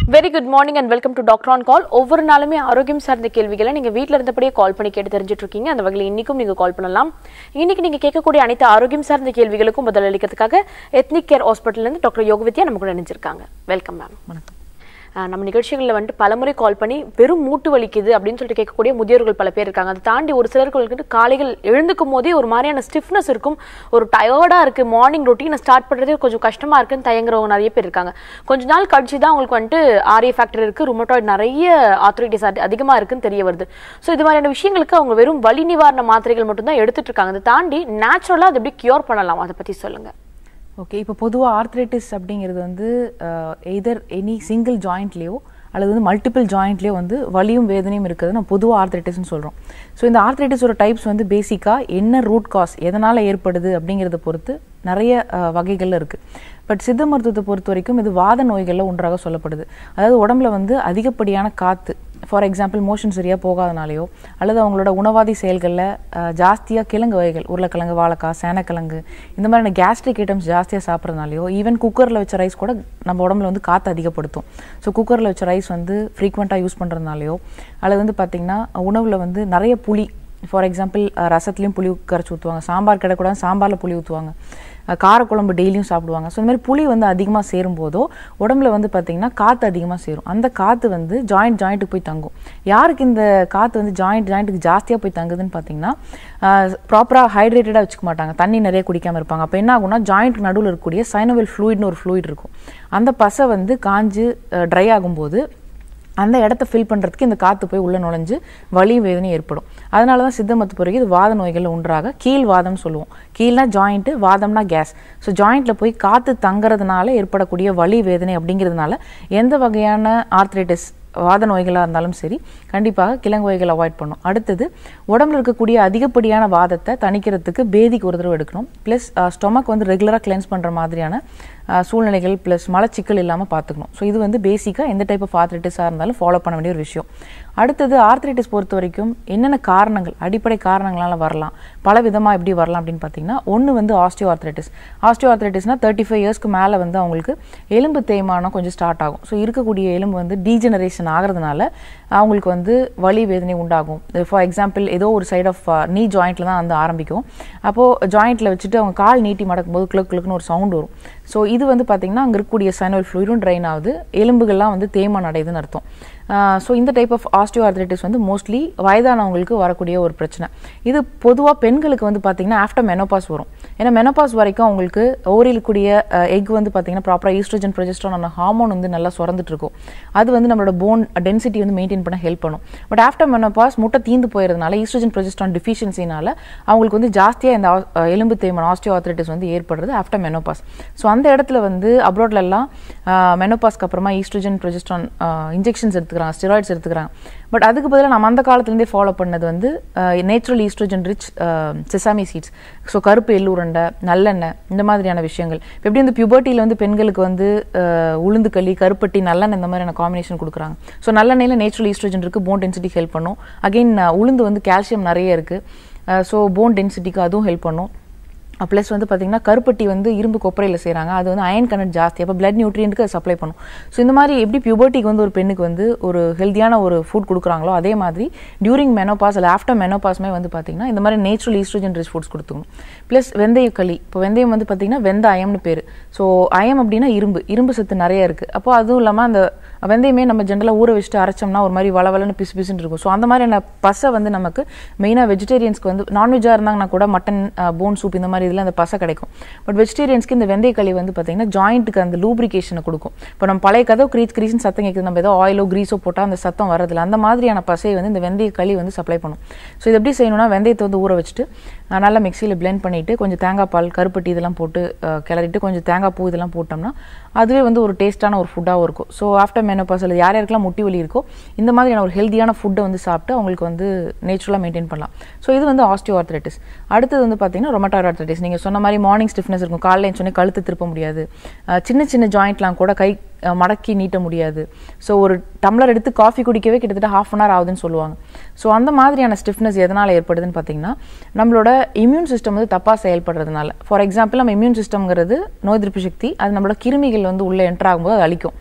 Very good morning and welcome to doctor on call ஒவ்வொரு நாளுமே ஆரோக்கியம் சார்ந்த கேள்விகளை நீங்க வீட்ல இருந்தபடியே கால் பண்ணி கேட்டு தெரிஞ்சுட்டு இருக்கீங்க அந்த வகையில் இன்னைக்கும் நீங்க கால் பண்ணலாம் இன்னைக்கு நீங்க கேட்கக்கூடிய அனைத்து ஆரோக்கியம் சார்ந்த கேள்விகளுக்கும் பதில் அளிக்கிறதுக்காக எத்னிக் கேர் ஹாஸ்பிட்டல்ல இருந்து டாக்டர் யோகவித்யா நம்ம கூட நினைச்சிருக்காங்க வெல்கம் மேம் வணக்கம் ஆஹ் நம்ம நிகழ்ச்சிகளில் வந்துட்டு பலமுறை கால் பண்ணி வெறும் மூட்டு வலிக்குது அப்படின்னு சொல்லிட்டு கேட்கக்கூடிய முதியோர்கள் பல பேர் இருக்காங்க அதை தாண்டி ஒரு சிலருக்கு வந்துட்டு காலைகள் எழுந்துக்கும் போதே ஒரு மாதிரியான ஸ்டிஃப்னஸ் இருக்கும் ஒரு டயர்டாக இருக்கு மார்னிங் ரொட்டீனை ஸ்டார்ட் பண்ணுறதே கொஞ்சம் கஷ்டமா இருக்குன்னு தயங்குறவங்க நிறைய பேர் இருக்காங்க கொஞ்ச நாள் கழிச்சு தான் அவங்களுக்கு வந்துட்டு ஆரிய ஃபேக்டர் இருக்கு ருமட்டாய்டு நிறைய ஆத்தரைட்டிஸ் அதிகமாக இருக்குன்னு தெரிய வருது ஸோ இது மாதிரியான விஷயங்களுக்கு அவங்க வெறும் வலி நிவாரண மாத்திரைகள் மட்டும்தான் எடுத்துட்டு இருக்காங்க அதை தாண்டி நேச்சுரலாக அதை எப்படி கியூர் பண்ணலாம் அதை பத்தி சொல்லுங்க ஓகே இப்போ பொதுவாக ஆர்த்ரைட்டிஸ் அப்படிங்கிறது வந்து எய்தர் எனி சிங்கிள் ஜாயிண்ட்லேயோ அல்லது வந்து மல்டிபிள் ஜாயிண்ட்லேயோ வந்து வலியும் வேதனையும் இருக்கிறது நம்ம பொதுவாக ஆர்த்ரைட்டிஸ்னு சொல்கிறோம் ஸோ இந்த ஆர்த்ரைட்டிஸோட டைப்ஸ் வந்து பேசிக்காக என்ன ரூட் காஸ் எதனால் ஏற்படுது அப்படிங்கிறத பொறுத்து நிறைய அஹ், வகைகள்ல இருக்குது பட் சித்த மருத்துவத்தை பொறுத்த வரைக்கும் இது வாத நோய்களில் ஒன்றாக சொல்லப்படுது அதாவது உடம்புல வந்து அதிகப்படியான காற்று ஃபார் எக்ஸாம்பிள் மோஷன் சரியாக போகாதனாலேயோ அல்லது அவங்களோட உணவாதி செயல்களில் ஜாஸ்தியாக கிழங்கு வகைகள் உருளைக்கிழங்கு வாழைக்காய் சேனக்கிழங்கு இந்த மாதிரியான கேஸ்ட்ரிக் ஐட்டம்ஸ் ஜாஸ்தியாக சாப்பிட்றதுனாலையோ ஈவன் குக்கரில் வச்ச ரைஸ் கூட நம்ம உடம்புல வந்து காற்று அதிகப்படுத்தும் ஸோ குக்கரில் வச்ச ரைஸ் வந்து ஃப்ரீக்வெண்ட்டாக யூஸ் பண்ணுறதுனாலையோ அல்லது வந்து பார்த்திங்கன்னா உணவில் வந்து நிறைய புளி ஃபார் எக்ஸாம்பிள் ரசத்துலேயும் புளி கரைச்சி ஊற்றுவாங்க சாம்பார் கிடக்கூடாது சாம்பாரில் புளி ஊற்றுவாங்க அஹ் காரக்குழம்பு டெய்லியும் சாப்பிடுவாங்க ஸோ இந்த மாதிரி புளி வந்து அதிகமாக சேரும் போதோ உடம்புல வந்து பார்த்திங்கன்னா காற்று அதிகமாக சேரும் அந்த காற்று வந்து ஜாயிண்ட் ஜாயிண்ட்டுக்கு போய் தங்கும் யாருக்கு இந்த காற்று வந்து ஜாயிண்ட் ஜாயிண்ட்டுக்கு ஜாஸ்தியாக போய் தங்குதுன்னு பார்த்தீங்கன்னா ப்ராப்பராக ஹைட்ரேட்டடாக வச்சுக்க மாட்டாங்க தண்ணி நிறைய குடிக்காமல் இருப்பாங்க அப்போ என்ன ஆகும்னா ஜாயிண்ட் நடுவில் இருக்கக்கூடிய சைனோவெல் ஃப்ளூயிட்னு ஒரு ஃப்ளூயிட் இருக்கும் அந்த பசை வந்து காஞ்சு ட்ரை ஆகும்போது அந்த இடத்த ஃபில் பண்ணுறதுக்கு இந்த காற்று போய் உள்ளே நுழைஞ்சு வலி வேதனை ஏற்படும் அதனால தான் சித்த மருத்துவ பிறகு இது வாத நோய்களில் ஒன்றாக கீழ் வாதம் சொல்லுவோம் கீழ்னா ஜாயிண்ட்டு வாதம்னா கேஸ் ஸோ ஜாயிண்ட்டில் போய் காற்று தங்குறதுனால ஏற்படக்கூடிய வலி வேதனை அப்படிங்கிறதுனால எந்த வகையான ஆர்த்ரைட்டிஸ் வாத நோய்களாக இருந்தாலும் சரி கண்டிப்பாக கிழங்கு வகைகள் அவாய்ட் பண்ணும் அடுத்தது உடம்புல இருக்கக்கூடிய அதிகப்படியான வாதத்தை தணிக்கிறதுக்கு பேதிக்கு ஒரு தடவை எடுக்கணும் ப்ளஸ் ஸ்டொமக் வந்து ரெகுலராக கிளென்ஸ் பண்ணுற மாதிரியான அஹ், சூழ்நிலைகள் ப்ளஸ் மலச்சிக்கல் இல்லாமல் பார்த்துக்கணும் ஸோ இது வந்து பேசிக்காக எந்த டைப் ஆஃப் ஆர்த்ரைட்டிஸாக இருந்தாலும் ஃபாலோ பண்ண வேண்டிய ஒரு விஷயம் அடுத்தது ஆர்த்ரைட்டிஸ் பொறுத்த வரைக்கும் என்னென்ன காரணங்கள் அடிப்படை காரணங்களால வரலாம் பல விதமாக எப்படி வரலாம் அப்படின்னு பார்த்தீங்கன்னா ஒன்று வந்து ஆஸ்டியோ ஆர்த்ரைட்டிஸ் ஆஸ்டியோ ஆர்த்ரைட்டிஸ்னா தேர்ட்டி ஃபைவ் இயர்ஸ்க்கு மேலே வந்து அவங்களுக்கு எலும்பு தேய்மானம் கொஞ்சம் ஸ்டார்ட் ஆகும் ஸோ இருக்கக்கூடிய எலும்பு வந்து டீஜெனரேஷன் ஆகிறதுனால அவங்களுக்கு வந்து வலி வேதனை உண்டாகும் ஃபார் எக்ஸாம்பிள் ஏதோ ஒரு சைட் ஆஃப் நீ ஜாயிண்ட்டில் தான் வந்து ஆரம்பிக்கும் அப்போது ஜாயிண்ட்டில் வச்சுட்டு அவங்க கால் நீட்டி மடக்கும் போது கிளக் கிளக்குன்னு ஒரு சவுண்ட் வரும் ஸோ இது வந்து பார்த்திங்கன்னா அங்கே இருக்கக்கூடிய சைனல் ஃப்ளூயிடும் ட்ரைன் ஆகுது எலும்புகள்லாம் வந்து தேய்மானம் அடையுதுன்னு அர்த்தம் ஸோ இந்த டைப் ஆஃப் ஆஸ்டியோ ஆர்த்ரைட்டிஸ் வந்து மோஸ்ட்லி வயதானவங்களுக்கு வரக்கூடிய ஒரு பிரச்சனை இது பொதுவாக பெண்களுக்கு வந்து பார்த்திங்கன்னா ஆஃப்டர் மெனோபாஸ் வரும் ஏன்னா மெனோபாஸ் வரைக்கும் அவங்களுக்கு ஓரிலுக்கூடிய எக் வந்து பார்த்திங்கன்னா ப்ராப்பராக ஈஸ்ட்ரோஜன் ப்ரொஜெஸ்ட்ரான் ஹார்மோன் வந்து நல்லா சுரந்துட்டு இருக்கும் அது வந்து நம்மளோட போன் டென்சிட்டி வந்து மெயின்டைன் பண்ண ஹெல்ப் பண்ணும் பட் ஆஃப்டர் மெனோபாஸ் முட்டை தீந்து போயிருந்தனால ஈஸ்ட்ரோஜன் ப்ரொஜெஸ்ட்ரான் டிஃபிஷியன்சினால அவங்களுக்கு வந்து ஜாஸ்தியாக இந்த ஆ- எலும்பு தேய்மானம் ஆஸ்டியோ ஆர்த்ரைட்டிஸ் வந்து ஏற்படுறது ஆஃப்டர் மெனோபாஸ் ஸோ அந்த இடத்துல வந்து அப்ராட்ல எல்லாம் மெனோபாஸ்க்கு அப்புறமா ஈஸ்ட்ரோஜன் ப்ரொஜெஸ்ட்ரான் இன்ஜெக்ஷன்ஸ் எடுத்துக்கிறாங்க ஸ்டெராய்ட்ஸ் எடுத்துக்கிறாங்க பட் அதுக்கு பதிலாக நம்ம அந்த காலத்துலேருந்தே ஃபாலோ பண்ணது வந்து natural estrogen rich sesame seeds so கருப்பு எள்ளு உருண்டை நல்லெண்ணெய் இந்த மாதிரியான விஷயங்கள் இப்ப எப்படி வந்து பியூபர்ட்டியில் வந்து பெண்களுக்கு வந்து அஹ், உளுந்து களி கருப்பட்டி நல்லெண்ணெய் இந்த மாதிரியான காம்பினேஷன் கொடுக்குறாங்க ஸோ நல்லெண்ணெயில் நேச்சுரல் ஈஸ்ட்ரோஜன் இருக்குது போன் டென்சிட்டி ஹெல்ப் பண்ணும் அகெயின் உளுந்து வந்து கால்சியம் நிறைய இருக்குது ஸோ போன் டென்சிட்டிக்கு அதுவும் ஹெல்ப் பண்ணும் ப்ளஸ் வந்து பார்த்தீங்கன்னா கருப்பட்டி வந்து இரும்பு கொப்பரையில் செய்கிறாங்க அது வந்து அயன் கனெக்ட் ஜாஸ்தி அப்போ பிளட் நியூட்ரியன்ட்க்கு அது சப்ளை பண்ணும் ஸோ இந்த மாதிரி எப்படி பியூபர்ட்டிக்கு வந்து ஒரு பெண்ணுக்கு வந்து ஒரு ஹெல்த்தியான ஒரு ஃபுட் கொடுக்குறாங்களோ அதே மாதிரி டியூரிங் மெனோபாஸ் இல்லை ஆஃப்டர் மெனோபாஸ்மே வந்து பார்த்தீங்கன்னா இந்த மாதிரி நேச்சுரல் ஈஸ்ட்ரோஜன் ரிச் ஃபுட்ஸ் கொடுத்துக்கணும் ப்ளஸ் வெந்தய களி இப்போ வெந்தயம் வந்து பார்த்தீங்கன்னா வெந்த அயம்னு பேர் ஸோ அயம் அப்படின்னா இரும்பு இரும்பு சத்து நிறைய இருக்குது அப்போ அதுவும் இல்லாமல் அந்த வெந்தயமே நம்ம ஜென்ரலாக ஊற வச்சுட்டு அரைச்சோம்னா ஒரு மாதிரி வளவலன்னு பிசு பிசுன்னு இருக்கும் ஸோ அந்த மாதிரியான பசை வந்து நமக்கு மெயினாக வெஜிடேரியன்ஸ்க்கு வந்து நான்வெஜ்ஜாக இருந்தாங்கன்னா கூட மட்டன் போன் சூப் இந்த மாதிரி இதில் அந்த பசை கிடைக்கும் பட் வெஜிடேரியன்ஸ்க்கு இந்த வெந்தய களி வந்து பார்த்தீங்கன்னா ஜாயிண்ட்டுக்கு அந்த லூப்ரிகேஷனை கொடுக்கும் இப்போ நம்ம பழைய கதவு க்ரீஸ் க்ரீஸ்னு சத்தம் கேட்குது நம்ம ஏதோ ஆயிலோ க்ரீஸோ போட்டால் அந்த சத்தம் வரதில்ல அந்த மாதிரியான பசையை வந்து இந்த வெந்தய களி வந்து சப்ளை பண்ணும் ஸோ இது எப்படி செய்யணும்னா வெந்தயத்தை வந்து ஊற வச்சுட்டு அஹ், நல்லா மிக்சியில் blend பண்ணிவிட்டு கொஞ்சம் தேங்காய் பால் கருப்பட்டி இதெல்லாம் போட்டு அஹ், கிளறிட்டு கொஞ்சம் தேங்காய் பூ இதெல்லாம் போட்டோம்னா அதுவே வந்து ஒரு டேஸ்ட்டான ஒரு ஃபுட்டாகவும் இருக்கும் ஸோ ஆஃப்டர் மெனோபாஸ் யார் யாருக்கெல்லாம் முட்டி வலி இருக்கோ இந்த மாதிரியான ஒரு ஹெல்த்தியான ஃபுட்டை வந்து சாப்பிட்டு அவங்களுக்கு வந்து நேச்சுரலாக மெயின்டைன் பண்ணலாம் ஸோ இது வந்து ஆஸ்டியோ ஆர்த்ரைட்டிஸ் அடுத்தது வந்து பார்த்தீங்கன்னா ரொமட்டாய்டு ஆர்த்ரைட்டிஸ் நீங்கள் சொன்ன மாதிரி மார்னிங் ஸ்டிஃப்னஸ் இருக்கும் காலையில் சொன்னே கழுத்து திருப்ப முடியாது அஹ் சின்ன சின்ன ஜாயிண்ட்லாம் கூட கை அஹ் மடக்கி நீட்ட முடியாது ஸோ ஒரு டம்ளர் எடுத்து காஃபி குடிக்கவே கிட்டத்தட்ட ஹாஃப் அன் ஹவர் ஆகுதுன்னு சொல்லுவாங்க ஸோ அந்த மாதிரியான ஸ்டிஃப்னஸ் எதனால் ஏற்படுதுன்னு பார்த்தீங்கன்னா நம்மளோட இம்யூன் சிஸ்டம் வந்து தப்பாக செயல்படுறதுனால ஃபார் எக்ஸாம்பிள் நம்ம இம்யூன் சிஸ்டம்ங்கிறது நோய் எதிர்ப்பு சக்தி அது நம்மளோட கிருமிகள் வந்து உள்ளே என்டர் ஆகும்போது அது அழிக்கும்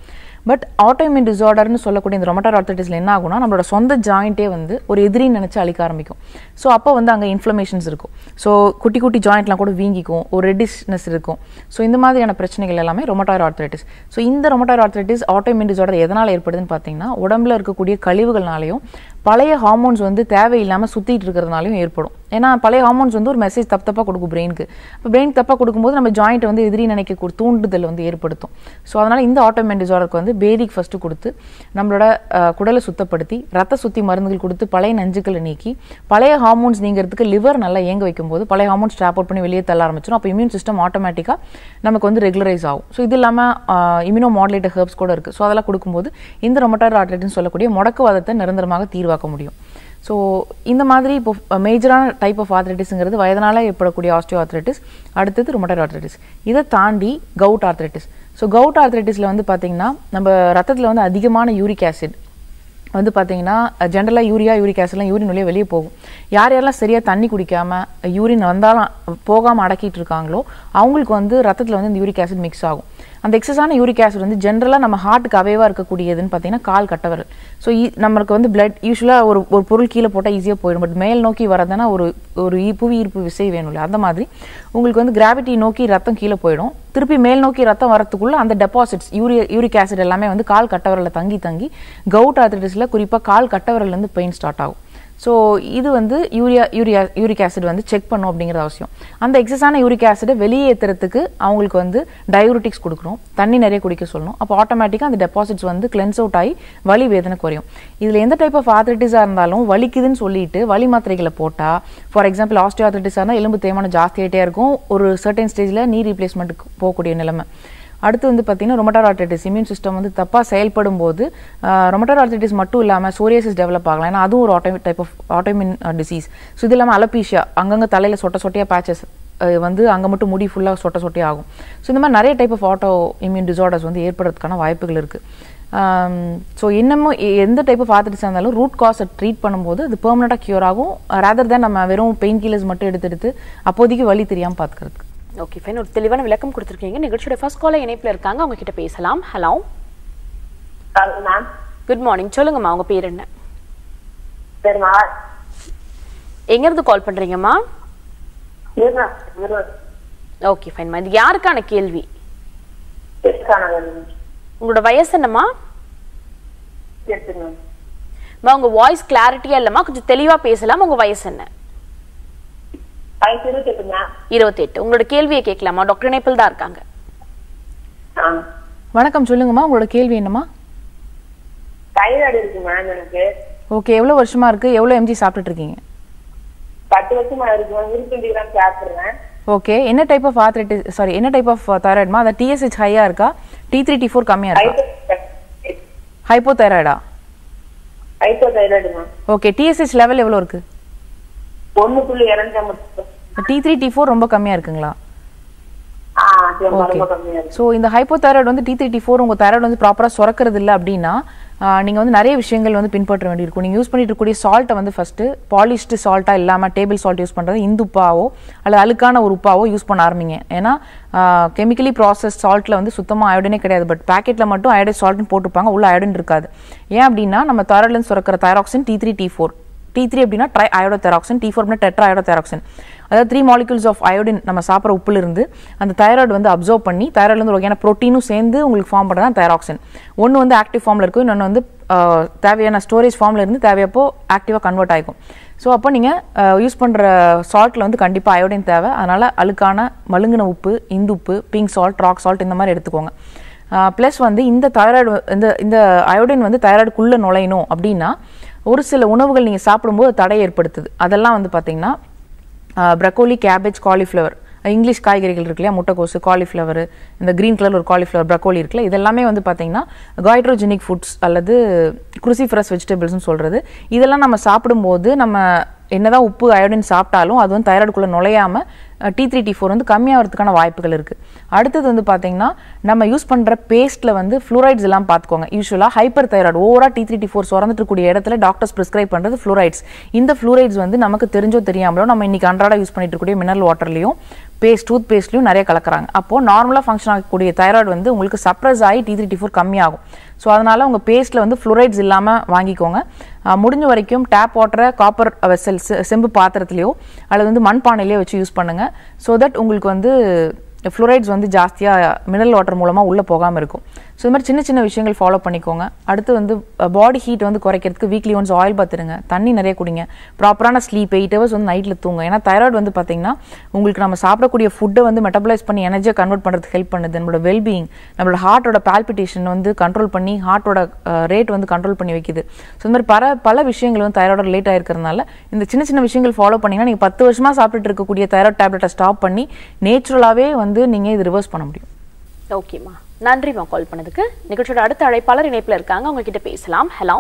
பட் ஆட்டோமின் டிசார்டர்னு சொல்லக்கூடிய இந்த ரொமட்டார் ஆர்த்தரைட்டிஸில் என்ன ஆகும்னா நம்மளோட சொந்த ஜாயிண்ட்டே வந்து ஒரு எதிரின்னு நினச்சி அழிக்க ஆரம்பிக்கும் ஸோ அப்போ வந்து அங்கே இன்ஃப்ளமேஷன்ஸ் இருக்கும் ஸோ குட்டி குட்டி ஜாயிண்ட்லாம் கூட வீங்கிக்கும் ஒரு ரெட்டிஷ்னஸ் இருக்கும் ஸோ இந்த மாதிரியான பிரச்சனைகள் எல்லாமே ரொமட்டார் ஆர்த்தரைட்டிஸ் ஸோ இந்த ரொமட்டார் ஆர்த்தரைட்டிஸ் ஆட்டோமின் டிசார்டர் எதனால் ஏற்படுதுன்னு பார்த்தீங்கன்னா உடம்புல இருக்கக்கூடிய கழிவுகள்னாலையும் பழைய ஹார்மோன்ஸ் வந்து தேவையில்லாமல் சுற்றிட்டு இருக்கிறதுனாலையும் ஏற்படும் ஏன்னா பழைய ஹார்மோன்ஸ் வந்து ஒரு மெசேஜ் தப்பு தப்பாக கொடுக்கும் பிரெயினுக்கு இப்போ பிரெயின் தப்பாக கொடுக்கும்போது நம்ம ஜாயிண்ட் வந்து எதிரி நினைக்க கூ- தூண்டுதல் வந்து ஏற்படுத்தும் ஸோ அதனால் இந்த ஆட்டோமேன் டிசார்டருக்கு வந்து பேதிக் ஃபஸ்ட்டு கொடுத்து நம்மளோட அஹ், குடலை சுத்தப்படுத்தி ரத்த சுத்தி மருந்துகள் கொடுத்து பழைய நஞ்சுக்களை நீக்கி பழைய ஹார்மோன்ஸ் நீங்கிறதுக்கு லிவர் நல்லா இயங்க வைக்கும்போது பழைய ஹார்மோன்ஸ் ஸ்ட்ராப் அவுட் பண்ணி வெளியே தள்ள ஆரம்பிச்சிடும் அப்போ இம்யூன் சிஸ்டம் ஆட்டோமேட்டிக்காக நமக்கு வந்து ரெகுலரைஸ் ஆகும் ஸோ இது இல்லாமல் இம்யூனோ மாடுலேட்டர் ஹெர்ப்ஸ் கூட இருக்குது ஸோ அதெல்லாம் கொடுக்கும்போது இந்த ரொமட்டார் ஆர்ட்ரைட்டின்னு சொல்லக்கூடிய முடக்குவாதத்தை நிரந்தரமாக தீர்வாக்க முடியும் ஸோ இந்த மாதிரி இப்போ மேஜரான டைப் ஆஃப் ஆர்த்ரைட்டிஸ்ங்கிறது வயதனால ஏற்படக்கூடிய ஆஸ்டியோ ஆர்த்ரைட்டிஸ் அடுத்தது ருமட்டர் ஆர்த்ரைட்டிஸ் இதை தாண்டி கவுட் ஆர்த்ரைட்டிஸ் ஸோ கவுட் ஆர்த்ரைட்டிஸில் வந்து பார்த்தீங்கன்னா நம்ம ரத்தத்தில் வந்து அதிகமான யூரிக் ஆசிட் வந்து பார்த்தீங்கன்னா ஜென்ரலாக யூரியா யூரிக் ஆசிட்லாம் யூரின் வழியே வெளியே போகும் யார் யாரெல்லாம் சரியாக தண்ணி குடிக்காம யூரின் வந்தாலும் போகாமல் அடக்கிட்டு இருக்காங்களோ அவங்களுக்கு வந்து ரத்தத்தில் வந்து இந்த யூரிக் ஆசிட் மிக்ஸ் ஆகும் அந்த எக்ஸஸான யூரிக் ஆசிட் வந்து ஜென்ரலாக நம்ம ஹார்ட்டுக்கு அவைவாக இருக்கக்கூடியதுன்னு பார்த்தீங்கன்னா கால் கட்டவரல் ஸோ நம்மளுக்கு வந்து பிளட் யூஸ்வலாக ஒரு ஒரு பொருள் கீழே போட்டால் ஈஸியாக போயிடும் பட் மேல் நோக்கி வரதுனா ஒரு ஒரு ஈ- புவி ஈர்ப்பு விசை வேணும் இல்லையா அந்த மாதிரி உங்களுக்கு வந்து கிராவிட்டி நோக்கி ரத்தம் கீழே போயிடும் திருப்பி மேல் நோக்கி ரத்தம் வரத்துக்குள்ள அந்த டெபாசிட்ஸ் யூரியா யூரிக் ஆசிட் எல்லாமே வந்து கால் கட்டவரலில் தங்கி தங்கி கவுட் ஆர்த்திட்டிஸில் குறிப்பாக கால் கட்டவரல்லேருந்து பெயின் ஸ்டார்ட் ஆகும் ஸோ இது வந்து யூரியா யூரியா யூரிக் ஆசிட் வந்து செக் பண்ணும் அப்படிங்கிறது அவசியம் அந்த எக்ஸஸான யூரிக் ஆசிடை வெளியேற்றுறதுக்கு அவங்களுக்கு வந்து டயூரிட்டிக்ஸ் கொடுக்கணும் தண்ணி நிறைய குடிக்க சொல்லணும் அப்போ ஆட்டோமேட்டிக்காக அந்த டெபாசிட்ஸ் வந்து கிளென்ஸ் அவுட் ஆகி வலி வேதனை குறையும் இதில் எந்த டைப் ஆஃப் ஆர்த்திட்டிஸாக இருந்தாலும் வலிக்குதுன்னு சொல்லிட்டு வலி மாத்திரைகளை போட்டால் ஃபார் எக்ஸாம்பிள் ஆஸ்டியோ ஆர்த்திட்டிஸாக இருந்தால் எலும்பு தேய்மானம் ஜாஸ்தியாகிட்டே இருக்கும் ஒரு சர்டன் ஸ்டேஜில் நீ ரீப்ளேஸ்மெண்ட்டுக்கு போகக்கூடிய நிலைமை அடுத்து வந்து பார்த்தீங்கன்னா ரொமட்டார் ஆர்த்திட்டிஸ் இம்யூன் சிஸ்டம் வந்து தப்பாக செயல்படும் போது ரொமட்டார் ஆர்த்திட்டிஸ் மட்டும் இல்லாமல் சோரியாசிஸ் டெவலப் ஆகலாம் ஏன்னா அதுவும் ஒரு auto type of autoimmune disease so இது இல்லாமல் அலப்பீஷியா அங்கங்கே தலையில் சொட்ட சொட்டையாக பேச்சஸ் வந்து அங்கே மட்டும் முடி ஃபுல்லாக சொட்ட சொட்டையாக ஆகும் ஸோ இந்த மாதிரி நிறைய type of autoimmune disorders வந்து ஏற்படுறதுக்கான வாய்ப்புகள் இருக்குது ஸோ இன்னமும் எ- எந்த டைப் ஆஃப் ஆர்த்திட்டிஸ் இருந்தாலும் ரூட் காஸை ட்ரீட் பண்ணும்போது அது பெர்மனெண்ட்டாக க்யூர் ஆகும் ரேதர் தான் நம்ம வெறும் பெயின் கில்லர்ஸ் மட்டும் எடுத்து எடுத்து அப்போதைக்கு வலி தெரியாமல் பார்த்துக்கிறதுக்கு ஓகே ஃபைன் ஒரு தெளிவான விளக்கம் கொடுத்துருக்கீங்க நிகழ்ச்சியோட ஃபர்ஸ்ட் காலர் இணைப்புல இருக்காங்க அவங்க கிட்ட பேசலாம் hello hello ma'am good morning சொல்லுங்கம்மா உங்க பேர் என்ன சரிம்மா எங்க இருந்து கால் பண்றீங்கம்மா இருங்க இருங்க ஓகே ஃபைன்மா இது யாருக்கான கேள்வி இருக்காங்க உங்களோட வயசு என்னம்மா சரிங்க அம்மா, உங்க வாய்ஸ் கிளாரிட்டியா இல்லம்மா கொஞ்சம் தெளிவா பேசலாம் உங்க வயசு என்ன வயசு இருபத்தெட்டுங்க இருபத்தெட்டு உங்களோட கேள்வியை கேட்கலாமா டாக்டர் இணைப்பில் தான் இருக்காங்க ஆ வணக்கம் சொல்லுங்கம்மா உங்களோட கேள்வி என்னம்மா தைராய்டு இருக்கு மேம் எனக்கு ஓகே எவ்வளோ வருஷமா இருக்கு எவ்வளோ எம்ஜி சாப்பிட்டுட்டு இருக்கீங்க பத்து வருஷமா இருக்கு மேம் இருபத்தஞ்சு கிராம் சாப்பிடுறேன் ஓகே என்ன டைப் ஆஃப் ஆர்த்ரைட்டிஸ் சாரி என்ன டைப் ஆஃப் தைராய்டுமா அது டிஎஸ்ஹெச் ஹையா இருக்கா டி த்ரீ டி ஃபோர் கம்மியா இருக்கா ஹைப்போ தைராய்டா hypothyroid ma'am okay TSH level எவ்வளோ இருக்கு ஒண்ணு புள்ளி இரண்டு மட்டும் டி த்ரீ டி ஃபோர் ரொம்ப கம்மியா இருக்குங்களா ஆ ரொம்ப ரொம்ப கம்மியா இருக்கு ஸோ இந்த ஹைப்போ தைராய்டு வந்து டி த்ரீ டி ஃபோர் உங்கள் தைராய்டு வந்து ப்ராப்பராக சுரக்கிறது இல்லை அப்படின்னா நீங்கள் வந்து நிறைய விஷயங்கள் வந்து பின்பற்ற வேண்டியிருக்கும் நீங்கள் யூஸ் பண்ணிட்டு இருக்கக்கூடிய சால்ட்டை வந்து ஃபஸ்ட்டு பாலிஷ்டு சால்ட்டாக இல்லாமல் டேபிள் சால்ட் யூஸ் பண்ணுறது இந்து உப்பாவோ அல்லது அழுக்கான ஒரு உப்பாவோ யூஸ் பண்ண ஆரம்பிங்க ஏன்னா கெமிக்கலி ப்ராசஸ் சால்ட்டில் வந்து சுத்தமாக அயோடினே கிடையாது பட் பேக்கெட்டில் மட்டும் அயோடைன் சால்ட்னு போட்டிருப்பாங்க உள்ள அயோடின் இருக்காது ஏன் அப்படின்னா நம்ம தைராய்டுலேருந்து சுரக்கிற thyroxine T three T four T three அப்படின்னா tri iodo thyroxine T four அப்படின்னா டெட்ரா அயோடோ தெராக்சின் அதாவது த்ரீ மாலிகுல்ஸ் ஆஃப் அயோடின் நம்ம சாப்பிட்ற உப்புல இருந்து அந்த தைராய்டு வந்து அப்சர்வ் பண்ணி தைராய்டுல இருந்து ஒரு வகையான ப்ரோட்டீனும் சேர்ந்து உங்களுக்கு ஃபார்ம் பண்ணுறது தான் தைராக்சின் ஒன்று வந்து ஆக்டிவ் ஃபார்மில் இருக்கும் இன்னொன்று வந்து ஆஹ், தேவையான ஸ்டோரேஜ் ஃபார்மில் இருந்து தேவையப்போ ஆக்டிவாக கன்வெர்ட் ஆகிக்கும் ஸோ அப்போ நீங்கள் யூஸ் பண்ணுற சால்ட்டில் வந்து கண்டிப்பாக அயோடின் தேவை அதனால் அழுக்கான மழுங்கின உப்பு இந்து உப்பு பிங்க் சால்ட் ராக் சால்ட் இந்த மாதிரி எடுத்துக்கோங்க ப்ளஸ் வந்து இந்த தைராய்டு இந்த இந்த அயோடின் வந்து தைராய்டுக்குள்ளே நுழையணும் அப்படின்னா ஒரு சில உணவுகள் நீங்கள் சாப்பிடும்போது தடை ஏற்படுத்துது அதெல்லாம் வந்து பார்த்தீங்கன்னா ப்ரக்கோலி கேபேஜ் காலிஃப்ளவர் இங்கிலீஷ் காய்கறிகள் இருக்கு இல்லையா முட்டைக்கோசு காலிஃப்ளவர் இந்த க்ரீன் கலர் ஒரு காலிஃப்ளவர் ப்ரக்கோலி இருக்குல்ல இதெல்லாமே வந்து பார்த்தீங்கன்னா காய்ட்ரோஜெனிக் ஃபுட்ஸ் அல்லது குருசிஃபரஸ் வெஜிடபிள்ஸ்னு சொல்கிறது இதெல்லாம் நம்ம சாப்பிடும்போது நம்ம என்னதான் உப்பு அயோடின் சாப்பிட்டாலும் அது வந்து தைராய்டுக்குள்ளே நுழையாம டி த்ரீ டி ஃபோர் வந்து கம்மியாகிறதுக்கான வாய்ப்புகள் இருக்குது அடுத்தது வந்து பார்த்தீங்கன்னா நம்ம யூஸ் பண்ணுற பேஸ்ட்டில் வந்து ஃப்ளூரைட்ஸ் எல்லாம் பார்த்துக்கோங்க யூஸ்வலாக ஹைப்பர் தைராய்டு ஓவராக டி த்ரீ டி ஃபோர் சுரந்துட்டு இருக்கக்கூடிய இடத்துல டாக்டர்ஸ் ப்ரிஸ்கிரைப் பண்ணுறது ஃப்ளூரைட்ஸ் இந்த ஃப்ளூரைட்ஸ் வந்து நமக்கு தெரிஞ்சோ தெரியாமலோ நம்ம இன்னைக்கு அன்றாட யூஸ் பண்ணிட்டு இருக்கக்கூடிய மினரல் வாட்டர்லையும் பேஸ்ட் டூத் பேஸ்ட்லையும் நிறைய கலக்குறாங்க அப்போது நார்மலாக ஃபங்க்ஷன் ஆகக்கூடிய தைராய்டு வந்து உங்களுக்கு சப்ரஸ் ஆகி டி த்ரீ டி ஃபோர் கம்மியாகும் ஸோ அதனால் உங்கள் பேஸ்ட்டில் வந்து ஃப்ளூரைட்ஸ் இல்லாமல் வாங்கிக்கோங்க அஹ் முடிஞ்ச வரைக்கும் டேப் வாட்டரை காப்பர் வெசல் செம்பு பாத்திரத்துலையோ அல்லது வந்து மண்பானையிலையோ வச்சு யூஸ் பண்ணுங்கள் ஸோ தட் உங்களுக்கு வந்து ஃப்ளூரைட்ஸ் வந்து ஜாஸ்தியாக மினரல் வாட்டர் மூலமாக உள்ளே போகாமல் இருக்கும் ஸோ இது மாதிரி சின்ன சின்ன விஷயங்கள் ஃபாலோ பண்ணிக்கோங்க அடுத்து வந்து பாடி ஹீட் வந்து குறைக்கிறதுக்கு வீக்லி ஒன்ஸ் ஆயில் பார்த்துருங்க தண்ணி நிறைய குடிங்க ப்ராப்பரான ஸ்லீப் எயிட் ஹவர்ஸ் வந்து நைட்டில் தூங்க ஏன்னா தைராய்டு வந்து பார்த்தீங்கன்னா உங்களுக்கு நம்ம சாப்பிடக்கூடிய ஃபுட்டை வந்து மெட்டபலைஸ் பண்ணி எனர்ஜியாக கன்வெர்ட் பண்ணுறதுக்கு ஹெல்ப் பண்ணுது நம்மளோட வெல்பீயிங் நம்மளோட ஹார்ட்டோட பால்பிட்டேஷன் வந்து கண்ட்ரோல் பண்ணி ஹார்ட்டோட ரேட் வந்து கண்ட்ரோல் பண்ணி வைக்குது ஸோ இந்த மாதிரி பல பல விஷயங்கள் வந்து தைராய்டு ரிலேட் ஆயிருக்கிறதுனால இந்த சின்ன சின்ன விஷயங்கள் ஃபாலோ பண்ணீங்கன்னா நீங்கள் பத்து வருஷமாக சாப்பிட்டுட்டு இருக்கக்கூடிய தைராய்டு டேப்லெட்டை ஸ்டாப் பண்ணி நேச்சுரலாகவே வந்து நீங்கள் இது ரிவர்ஸ் பண்ண முடியும் ஓகேம்மா நன்றிம்மா கால் பண்ணதுக்கு நிகழ்ச்சியோட அடுத்த அழைப்பாளர் இணைப்புல இருக்காங்க அவங்க கிட்ட பேசலாம் hello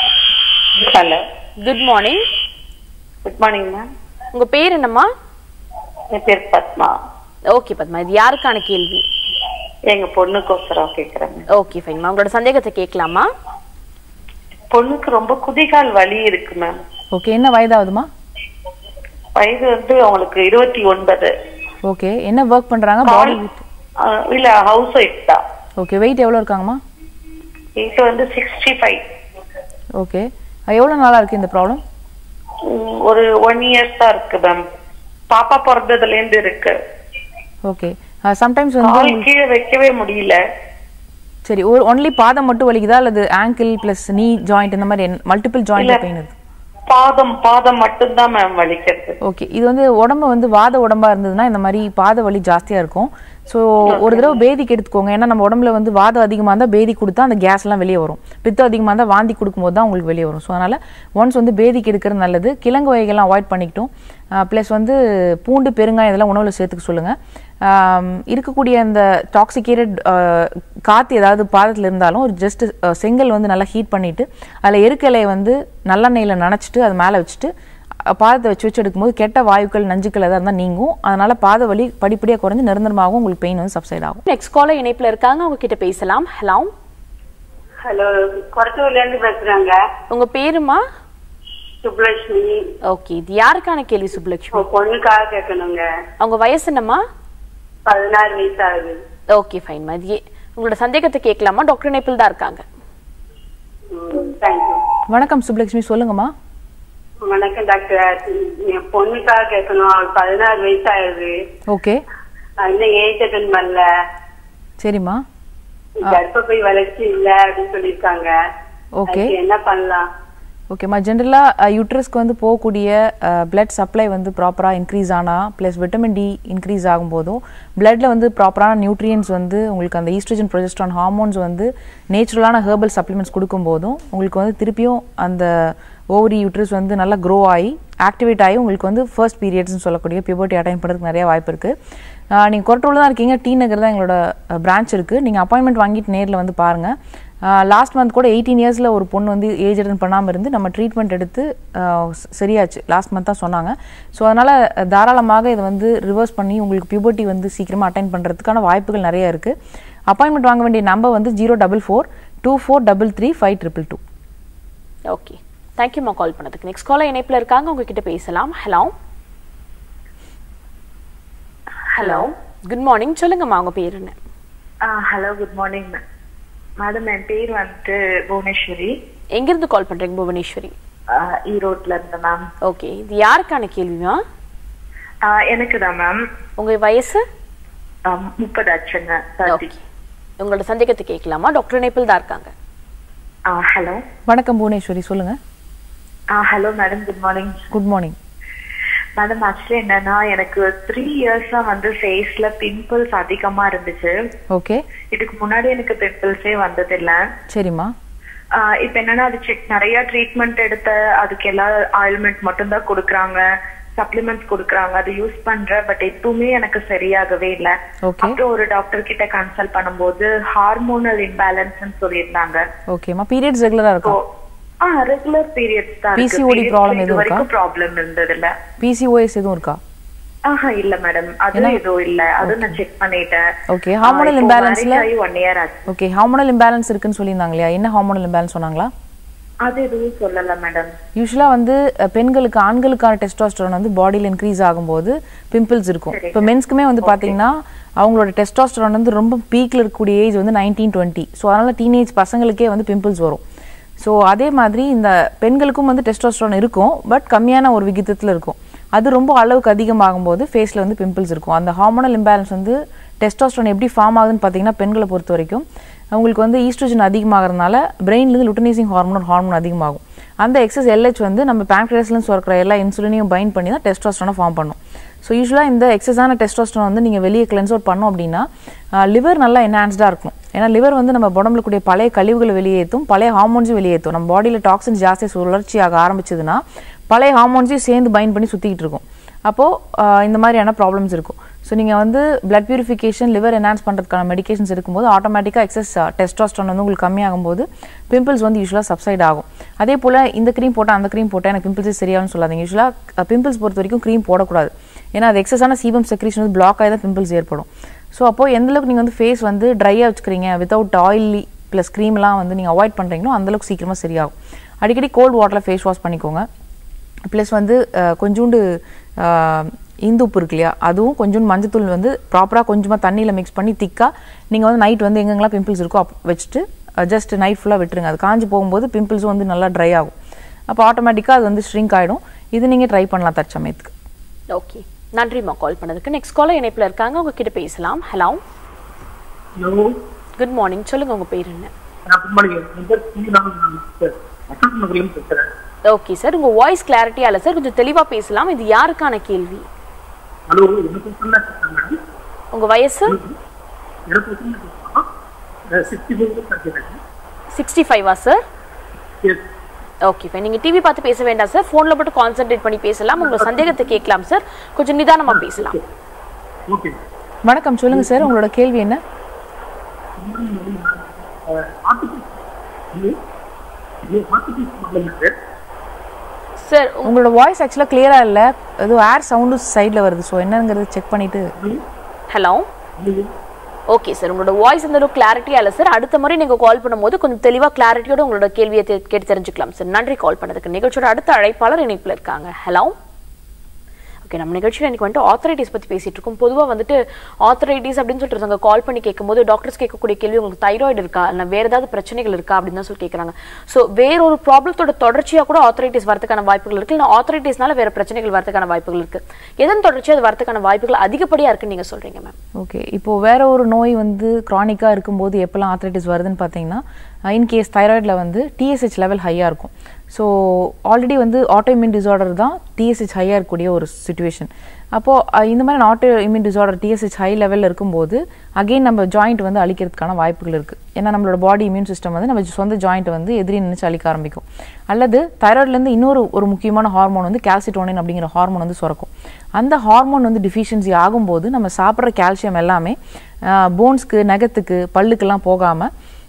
hello good morning good morning ma'am உங்க பேர் என்னம்மா என் பேர் பத்மா ஓகே பத்மா இது யாருக்கான கேள்வி எங்க பொண்ணுக்கோசரம் கேக்குறேங்க ஓகே ஃபைன்மா உங்களோட சந்தேகத்தை கேட்கலாமா பொண்ணுக்கு ரொம்ப குதிகால் வலி இருக்கு மேம் ஓகே என்ன வயதாகுதுமா வயது வந்து அவங்களுக்கு இருபத்தி ஒன்பது ஓகே என்ன ஒர்க் பண்ணுறாங்க பாடி ஆஹ் இல்ல ஹவுஸ் ஒய்ஃப் தான் ஓகே வெயிட் எவ்வளோ இருக்காங்கம்மா இது வந்து சிக்ஸ்டி ஃபைவ் ஓகே எவ்வளோ நாளாக இருக்குது இந்த ப்ராப்ளம் ஒரு ஒன் இயர்ஸ் தான் இருக்கு மேம் பாப்பா பிறந்ததுல இருந்து இருக்கு ஓகே சம்டைம்ஸ் வந்து கால் கீழே வைக்கவே முடியல சரி ஒரு ஒன்லி பாதம் மட்டும் வலிக்குதா அல்லது ஆங்கிள் ப்ளஸ் நீ ஜாயிண்ட் இந்த மாதிரி மல்டிபிள் ஜாயிண்ட் பெயின் இருக்கு பாதம் பாதம் மட்டும்தான் மேம் வலிக்கிறது ஓகே இது வந்து உடம்பு வந்து வாத உடம்பா இருந்ததுன்னா இந்த மாதிரி பாத வலி ஜாஸ்தியா இருக்கும் ஸோ ஒரு தடவை பேதிக்கு எடுத்துக்கோங்க ஏன்னா நம்ம உடம்புல வந்து வாதம் அதிகமாக இருந்தால் பேதி கொடுத்தா அந்த கேஸ் எல்லாம் வெளியே வரும் பித்தம் அதிகமாக இருந்தால் வாந்தி கொடுக்கும்போது தான் உங்களுக்கு வெளியே வரும் ஸோ அதனால ஒன்ஸ் வந்து பேதிக்கு எடுக்கிறது நல்லது கிழங்கு வகைகள்லாம் அவாய்ட் பண்ணிக்கிட்டோம் ப்ளஸ் வந்து பூண்டு பெருங்காயம் இதெல்லாம் உணவில் சேர்த்துக்க சொல்லுங்கள் ஆம், இருக்கக்கூடிய அந்த டாக்ஸிகேட்டட் காற்று ஏதாவது பாதத்தில் இருந்தாலும் ஒரு ஜஸ்ட் செங்கல் வந்து நல்லா ஹீட் பண்ணிவிட்டு அதில் எருக்கலையை வந்து நல்லெண்ணெயில் நனைச்சிட்டு அது மேலே வச்சுட்டு அஹ், பாதத்தை வச்சு வச்சு எடுக்கும்போது கெட்ட வாயுக்கள் நஞ்சுக்கள் எதாக இருந்தால் நீங்கும் அதனால் பாத வலி படிப்படியாக குறைஞ்சு நிரந்தரமாகவும் உங்களுக்கு பெயின் வந்து சப்சைட் ஆகும் நெக்ஸ்ட் காலர் இணைப்புல இருக்காங்க அவங்க கிட்ட பேசலாம் ஹலோ ஹலோ கொரட்டூர்ல இருந்து பேசுறாங்க உங்க பேருமா சுப்லட்சுமி ஓகே இது யாருக்கான கேள்வி சுப்புலட்சுமி உங்க பொண்ணுக்காக கேட்கணுங்க அவங்க வயசு என்னம்மா பதினாறு வயசு ஆகுது ஓகே ஃபைன் மதியே உங்களோட சந்தேகத்தை கேட்கலாமா டாக்டர் இணைப்பில் தான் இருக்காங்க தேங்க்யூ வணக்கம் சுப்லட்சுமி சொல்லுங்கம்மா வணக்கம் டாக்டர் என் பொண்ணுக்காக கேட்கணும் அவளுக்கு பதினாறு வயசு ஆகுது ஓகே நான் இன்னும் ஏஜ் அட்டன் பண்ணல சரிம்மா கர்ப்பப்பை வளர்ச்சி இல்ல அப்படின்னு சொல்லியிருக்காங்க ஓகே அதுக்கு என்ன பண்ணலாம் ஓகேம்மா ஜென்ரலாக யூட்ரஸ்க்கு வந்து போகக்கூடிய பிளட் சப்ளை வந்து ப்ராப்பராக இன்க்ரீஸ் ஆனால் ப்ளஸ் விட்டமின் டி இன்க்ரீஸ் ஆகும்போதும் பிளட்ல வந்து ப்ராப்பரான நியூட்ரியன்ஸ் வந்து உங்களுக்கு அந்த ஈஸ்ட்ரஜன் ப்ரொஜெஸ்ட்ரான் ஹார்மோன்ஸ் வந்து நேச்சுரலான ஹெர்பல் சப்ளிமெண்ட்ஸ் கொடுக்கும்போதும் உங்களுக்கு வந்து திருப்பியும் அந்த ஓவரி யூட்ரஸ் வந்து நல்லா க்ரோ ஆகி ஆக்டிவேட் ஆகி உங்களுக்கு வந்து ஃபர்ஸ்ட் பீரியட்ஸ்னு சொல்லக்கூடிய பியூபர்ட்டி அட்டைன் பண்ணுறதுக்கு நிறைய வாய்ப்பு இருக்குது நீங்கள் கொரட்டூரில் தான் இருக்கீங்க டி நகர் தான் எங்களோட பிரான்ச் இருக்குது நீங்கள் அப்பாயின்மெண்ட் வாங்கிட்டு நேரில் வந்து பாருங்கள் லாஸ்ட் மந்த் கூட எயிட்டீன் இயர்ஸில் ஒரு பொண்ணு வந்து ஏஜ் அட்டன் பண்ணாமல் இருந்து நம்ம ட்ரீட்மெண்ட் எடுத்து ஆஹ் ச- சரியாச்சு லாஸ்ட் மந்த் தான் சொன்னாங்க ஸோ அதனால் தாராளமாக இதை வந்து ரிவர்ஸ் பண்ணி உங்களுக்கு பியூபர்ட்டி வந்து சீக்கிரமாக அட்டைன் பண்ணுறதுக்கான வாய்ப்புகள் நிறைய இருக்குது அப்பாயின்மெண்ட் வாங்க வேண்டிய நம்பர் வந்து zero double four two four double three five triple two okay தேங்க்யூம்மா கால் பண்ணதுக்கு நெக்ஸ்ட் காலர் இணைப்புல இருக்காங்க அவங்க கிட்ட பேசலாம் ஹலோ ஹலோ குட் மார்னிங் சொல்லுங்கம்மா உங்க பேர் என்ன ஹலோ குட் மார்னிங் மேடம் என் பேர் வந்துட்டு புவனேஸ்வரி எங்கிருந்து கால் பண்றீங்க புவனேஸ்வரி ஆஹ் ஈரோட்ல இருந்து மேம் ஓகே இது யாருக்கான கேள்விமா எனக்கு தான் மேம் உங்க வயசு முப்பது ஆச்சுங்க தேர்ட்டி ஓகே உங்களோட சந்தேகத்தை கேட்கலாமா டாக்டர் இணைப்பில் தான் இருக்காங்க ஹலோ வணக்கம் புவனேஸ்வரி சொல்லுங்கள் hello madam good morning good morning madam actually என்னன்னா எனக்கு த்ரீ இயர்ஸா வந்து ஃபேஸ்ல பிம்பிள்ஸ் அதிகமா இருந்துச்சு ஓகே இதுக்கு முன்னாடி எனக்கு பிம்பிள்ஸே வந்தது இல்ல சரிம்மா ஆஹ் இப்ப என்னன்னா அது செக் நிறைய ட்ரீட்மெண்ட் எடுத்த அதுக்கு எல்லா ஆயில்மெண்ட் மட்டும் தான் கொடுக்குறாங்க சப்ளிமெண்ட்ஸ் கொடுக்குறாங்க அது யூஸ் பண்றேன் பட் எதுவுமே எனக்கு சரியாகவே இல்ல Okay. அப்புறம் ஒரு டாக்டர் கிட்ட கன்சல்ட் பண்ணும்போது ஹார்மோனல் இம்பேலன்ஸ் சொல்லியிருந்தாங்க ஓகேம்மா பீரியட்ஸ் ரெகுலராக So, இருக்கும் ஆ ரெகுலர் பீரியட்ஸ் தான் இருக்கு. PCOD Periods problem இது எதுவும் இருக்கா? வரைக்கும் ப்ராப்ளம் இருந்தது இல்ல பிசிஓஎஸ் எதுவும் இருக்கா ஆஹா இல்ல மேடம் அது எதுவும் இல்ல அது நான் செக் பண்ணிட்டேன் Okay, hormonal imbalance ல- ஒன் இயர் ஆச்சு ஓகே ஹார்மோனல் இம்பேலன்ஸ் இருக்குன்னு சொல்லியிருந்தாங்க இல்லையா என்ன ஹார்மோனல் இம்பேலன்ஸ் சொன்னாங்களா அது எதுவும் சொல்லல மேடம் யூஸ்வலாக வந்து அஹ், பெண்களுக்கு ஆண்களுக்கான டெஸ்டாஸ்டரோன் வந்து பாடியில் இன்க்ரீஸ் ஆகும்போது பிம்பிள்ஸ் இருக்கும் இப்போ மென்ஸ்க்குமே வந்து பார்த்தீங்கன்னா அவங்களோட டெஸ்டாஸ்டரோன் வந்து ரொம்ப பீக்கில் இருக்கக்கூடிய ஏஜ் வந்து நைன்டீன் டுவெண்ட்டி ஸோ அதனால் டீனேஜ் பசங்களுக்கே வந்து பிம்பிள்ஸ் வரும் ஸோ அதே மாதிரி இந்த பெண்களுக்கும் வந்து டெஸ்டாஸ்டரோன் இருக்கும் பட் கம்மியான ஒரு விகிதத்தில் இருக்கும் அது ரொம்ப அளவுக்கு அதிகமாகும் போது ஃபேஸில் வந்து பிம்பிள்ஸ் இருக்கும் அந்த ஹார்மோனல் இம்பேலன்ஸ் வந்து டெஸ்டாஸ்டரோன் எப்படி ஃபார்ம் ஆகுதுன்னு பார்த்தீங்கன்னா பெண்களை பொறுத்த வரைக்கும் அவங்களுக்கு வந்து ஈஸ்ட்ரோஜன் அதிகமாகறதுனால பிரெயின்லேருந்து லுட்டனைசிங் ஹார்மோன் ஒரு ஹார்மோன் அதிகமாகும் அந்த எக்ஸஸ் எல்ஹெச் வந்து நம்ம பேங்க்ரியாஸ்லேருந்து சுரக்கிற எல்லா இன்சுலினையும் பைண்ட் பண்ணி தான் டெஸ்டாஸ்டரோனை ஃபார்ம் பண்ணும் ஸோ யூஸ்வலாக இந்த எக்ஸஸான டெஸ்டாஸ்டரோன் வந்து நீங்கள் வெளியே கிளென்ஸ் அவுட் பண்ணோம் அப்படின்னா லிவர் நல்லா என்ஹான்ஸ்டாக இருக்கும் ஏன்னா லிவர் வந்து நம்ம உடம்புல கூடிய பழைய கழிவுகளை வெளியேற்றும் பழைய ஹார்மோன்ஸும் வெளியேற்றும் நம்ம பாடியில் டாக்ஸின்ஸ் ஜாஸ்தி சுழற்சியாக ஆரம்பிச்சதுன்னா பழைய ஹார்மோன்ஸையும் சேர்ந்து பைண்ட் பண்ணி சுற்றிக்கிட்டு இருக்கும் அப்போது இந்த மாதிரியான ப்ராப்ளம்ஸ் இருக்கும் ஸோ நீங்கள் வந்து பிளட் பியூரிஃபிகேஷன் லிவர் என்ஹான்ஸ் பண்ணுறதுக்கான மெடிகேஷன்ஸ் இருக்கும்போது ஆட்டோமேட்டிக்காக எக்ஸஸ் டெஸ்டாஸ்ட்ரான் வந்து உங்களுக்கு கம்மியாகும் போது பிம்பிள்ஸ் வந்து யூஸ்வலாக சப்சைட் ஆகும் அதே போல் இந்த க்ரீம் போட்டால் அந்த க்ரீம் போட்டால் எனக்கு பிம்பிள்ஸே சரியாகும்னு சொல்லாதீங்க யூஸ்வலாக பிம்பிள்ஸ் பொறுத்த வரைக்கும் க்ரீம் போடக்கூடாது ஏன்னா அது எக்ஸஸான சீபம் செக்ரேஷன் வந்து பிளாக் ஆகி தான் பிம்பிள்ஸ் ஏற்படும் ஸோ அப்போ எந்த அளவுக்கு நீங்கள் வந்து ஃபேஸ் வந்து ட்ரையாக வச்சுக்கிறீங்க வித்தவுட் ஆயிலி ப்ளஸ் க்ரீம்லாம் வந்து நீங்கள் அவாய்ட் பண்ணுறீங்களோ அந்தளவுக்கு சீக்கிரமாக சரியாகும் அடிக்கடி கோல்ட் வாட்டரில் ஃபேஸ் வாஷ் பண்ணிக்கோங்க ப்ளஸ் வந்து அஹ், கொஞ்சூண்டு அஹ், இந்துப்பு இருக்கு இல்லையா அதுவும் கொஞ்சோண்டு மஞ்சத்தூள் வந்து ப்ராப்பராக கொஞ்சமாக தண்ணியில் மிக்ஸ் பண்ணி திக்காக நீங்கள் வந்து நைட் வந்து எங்கெங்கெல்லாம் பிம்பிள்ஸ் இருக்கோ அப் வச்சுட்டு ஜஸ்ட் நைட் ஃபுல்லாக விட்டுருங்க அது காஞ்சி போகும்போது பிம்பிள்ஸும் வந்து நல்லா ட்ரை ஆகும் அப்போ ஆட்டோமேட்டிக்காக அது வந்து ஷ்ரிங்க் ஆகிடும் இது நீங்கள் ட்ரை பண்ணலாம் தற்சமயத்துக்கு ஓகே நன்றிம்மா கால் பண்ணதுக்கு நெக்ஸ்ட் காலர் இணைப்புல இருக்காங்க உங்ககிட்ட பேசலாம் ஹலோ ஹலோ குட் மார்னிங் சொல்லுங்க உங்க பேர் என்ன நான் குட் மார்னிங் என் பேர் ஸ்ரீராம் சார் அசோக் நகர்லேருந்து பேசுகிறேன் ஓகே சார் உங்க வாய்ஸ் கிளாரிட்டியா இல்ல சார் கொஞ்சம் தெளிவா பேசலாம் இது யாருக்கான கேள்வி ஹலோ எனக்கு சொன்ன மேடம் உங்க வயசு எனக்கு சொன்ன சிக்ஸ்டி ஃபைவ் கேட்குறேன் சிக்ஸ்டி ஃபைவா சார் எஸ் ஓகே ஃபைன் நீங்க டிவி பார்த்து பேச வேண்டாம் சார் போன்ல மட்டும் கான்சென்ட்ரேட் பண்ணி பேசலாம் உங்க சந்தேகத்தை கேட்கலாம் சார் கொஞ்சம் நிதானமா பேசலாம் ஓகே வணக்கம் சொல்லுங்கள் சார் உங்களோட கேள்வி என்ன சார் உங்களோட வாய்ஸ் ஆக்சுவலாக கிளியராக இல்லை ஏதோ ஏர் சவுண்டு சைடில் வருது ஸோ என்னங்கிறது செக் பண்ணிவிட்டு ஹலோ ஓகே சார் உங்களோட வாய்ஸ் அந்த அளவுக்கு கிளாரிட்டியா இல்ல சார் அடுத்த முறை நீங்க கால் பண்ணும்போது கொஞ்சம் தெளிவா கிளாரிட்டியோட உங்களோட கேள்வியை தெ- கேட்டு தெரிஞ்சுக்கலாம் சார் நன்றி கால் பண்ணதுக்கு நிகழ்ச்சியோட அடுத்த அழைப்பாளர் இணைப்புல இருக்காங்க ஹலோ ஓகே நம்ம நிகழ்ச்சியில் எனக்கு வந்துட்டு ஆத்தரைட்டிஸ் பற்றி பேசிட்டு இருக்கோம் பொதுவாக வந்துட்டு ஆத்தரைட்டிஸ் அப்படின்னு சொல்லிட்டு இருக்காங்க கால் பண்ணி கேட்கும்போது டாக்டர்ஸ் கேட்கக்கூடிய கேள்வி உங்களுக்கு தைராய்டு இருக்கா இல்லை வேற ஏதாவது பிரச்சனைகள் இருக்கா அப்படின்னு தான் சொல்லி கேட்குறாங்க ஸோ வேற ஒரு ப்ராப்ளத்தோட தொடர்ச்சியாக கூட ஆத்தரைட்டிஸ் வரதுக்கான வாய்ப்புகள் இருக்கு இல்லை ஆத்தரைட்டிஸ்னால வேற பிரச்சனைகள் வரதுக்கான வாய்ப்புகள் இருக்கு எதன் தொடர்ச்சியாக அது வரதுக்கான வாய்ப்புகள் அதிகப்படியா இருக்குன்னு நீங்க சொல்றீங்க மேம் ஓகே இப்போ வேற ஒரு நோய் வந்து க்ரானிக்காக இருக்கும்போது எப்போல்லாம் ஆத்ரைட்டிஸ் வருதுன்னு பார்த்தீங்கன்னா இன்கேஸ் தைராய்டில் வந்து டிஎஸ்ஹெச் லெவல் ஹையாக இருக்கும் ஸோ ஆல்ரெடி வந்து ஆட்டோஇம்யூன் டிசார்டர் தான் டிஎஸ்ஹெச் ஹையாக இருக்கக்கூடிய ஒரு சுச்சுவேஷன் அப்போது இந்த மாதிரி autoimmune disorder TSH high லெவலில் இருக்கும்போது அகைன் நம்ம ஜாயிண்ட் வந்து அழிக்கிறதுக்கான வாய்ப்புகள் இருக்குது ஏன்னா நம்மளோட பாடி இம்யூன் சிஸ்டம் வந்து நம்ம சொந்த ஜாயிண்ட் வந்து எதிரி நினைச்சு அழிக்க ஆரம்பிக்கும் அல்லது தைராய்ட்லேருந்து இன்னொரு ஒரு முக்கியமான ஹார்மோன் வந்து கால்சிட்டோனின் அப்படிங்கிற ஹார்மோன் வந்து சுரக்கும் அந்த ஹார்மோன் வந்து டிஃபிஷியன்சி ஆகும்போது நம்ம சாப்பிட்ற கால்சியம் எல்லாமே போன்ஸ்க்கு நகத்துக்கு பல்லுக்கெல்லாம் போகாமல்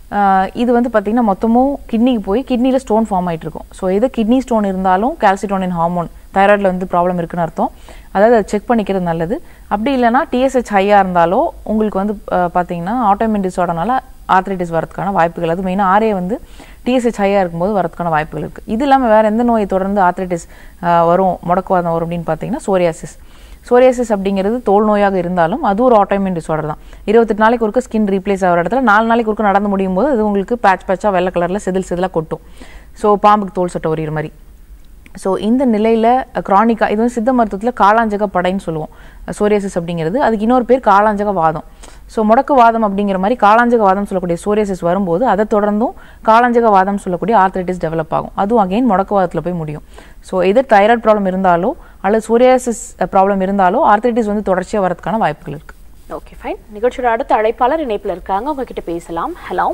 இது வந்து பார்த்திங்கன்னா மொத்தமும் கிட்னிக்கு போய் கிட்னியில் ஸ்டோன் ஃபார்ம் ஆயிட்டு இருக்கும் ஸோ எது கிட்னி ஸ்டோன் இருந்தாலும் கால்சிட்டோனின் ஹார்மோன் தைராய்டில் வந்து ப்ராப்ளம் இருக்குன்னு அர்த்தம் அதாவது அதை செக் பண்ணிக்கிறது நல்லது அப்படி இல்லைன்னா டிஎஸ்ஹெச் ஹையாக இருந்தாலோ உங்களுக்கு வந்து அஹ், பார்த்தீங்கன்னா ஆட்டோமின் டிஸார்டர்னால ஆர்த்ரைட்டிஸ் வரதுக்கான வாய்ப்புகள் அது மெயினாக ஆரே வந்து டிஎஸ்ஹெச் ஹையாக இருக்கும்போது வரதுக்கான வாய்ப்புகள் இருக்குது இது இல்லாமல் வேறு எந்த நோயை தொடர்ந்து ஆர்த்ரைட்டிஸ் வரும் முடக்குவாதம் வரும் அப்படின்னு பார்த்தீங்கன்னா சோரியாசிஸ் சோரியாசிஸ் அப்படிங்கிறது தோல் நோயாக இருந்தாலும் அது ஒரு ஆட்டோமின் டிசார்டர் தான் இருபத்தெட்டு நாளைக்கு ஒருக்க ஸ்கின் ரீப்ளேஸ் ஆகிற இடத்துல நாலு நாளைக்கு ஒருக்க நடந்து முடியும் போது அது உங்களுக்கு பேட்ச் பேட்சாக வெள்ளை கலரில் செதில் செதிலாக கொட்டும் ஸோ பாம்புக்கு தோல் சட்டை உரியிற மாதிரி ஸோ இந்த நிலையில் க்ரானிக்கா இது வந்து சித்த மருத்துவத்தில் காளாஞ்சக படைன்னு சொல்லுவோம் சோரியாசிஸ் அப்படிங்கிறது அதுக்கு இன்னொரு பேர் காளாஞ்சக வாதம் ஸோ முடக்கு வாதம் அப்படிங்கிற மாதிரி காளாஞ்சக வாதம் சொல்லக்கூடிய சோரியாசிஸ் வரும்போது அதை தொடர்ந்தும் காளாஞ்சக வாதம் சொல்லக்கூடிய ஆர்த்ரைட்டிஸ் டெவலப் ஆகும் அதுவும் அகைன் முடக்கு வாதத்தில் போய் முடியும் ஸோ எதிர் தைராய்டு ப்ராப்ளம் இருந்தாலோ அல்லது சோரியாசிஸ் ப்ராப்ளம் இருந்தாலோ ஆர்த்ரைட்டிஸ் வந்து தொடர்ச்சியாக வரதுக்கான வாய்ப்புகள் இருக்குது ஓகே ஃபைன் நிகழ்ச்சியோட அடுத்த அழைப்பாளர் இணைப்புல இருக்காங்க உங்ககிட்ட பேசலாம் ஹலோ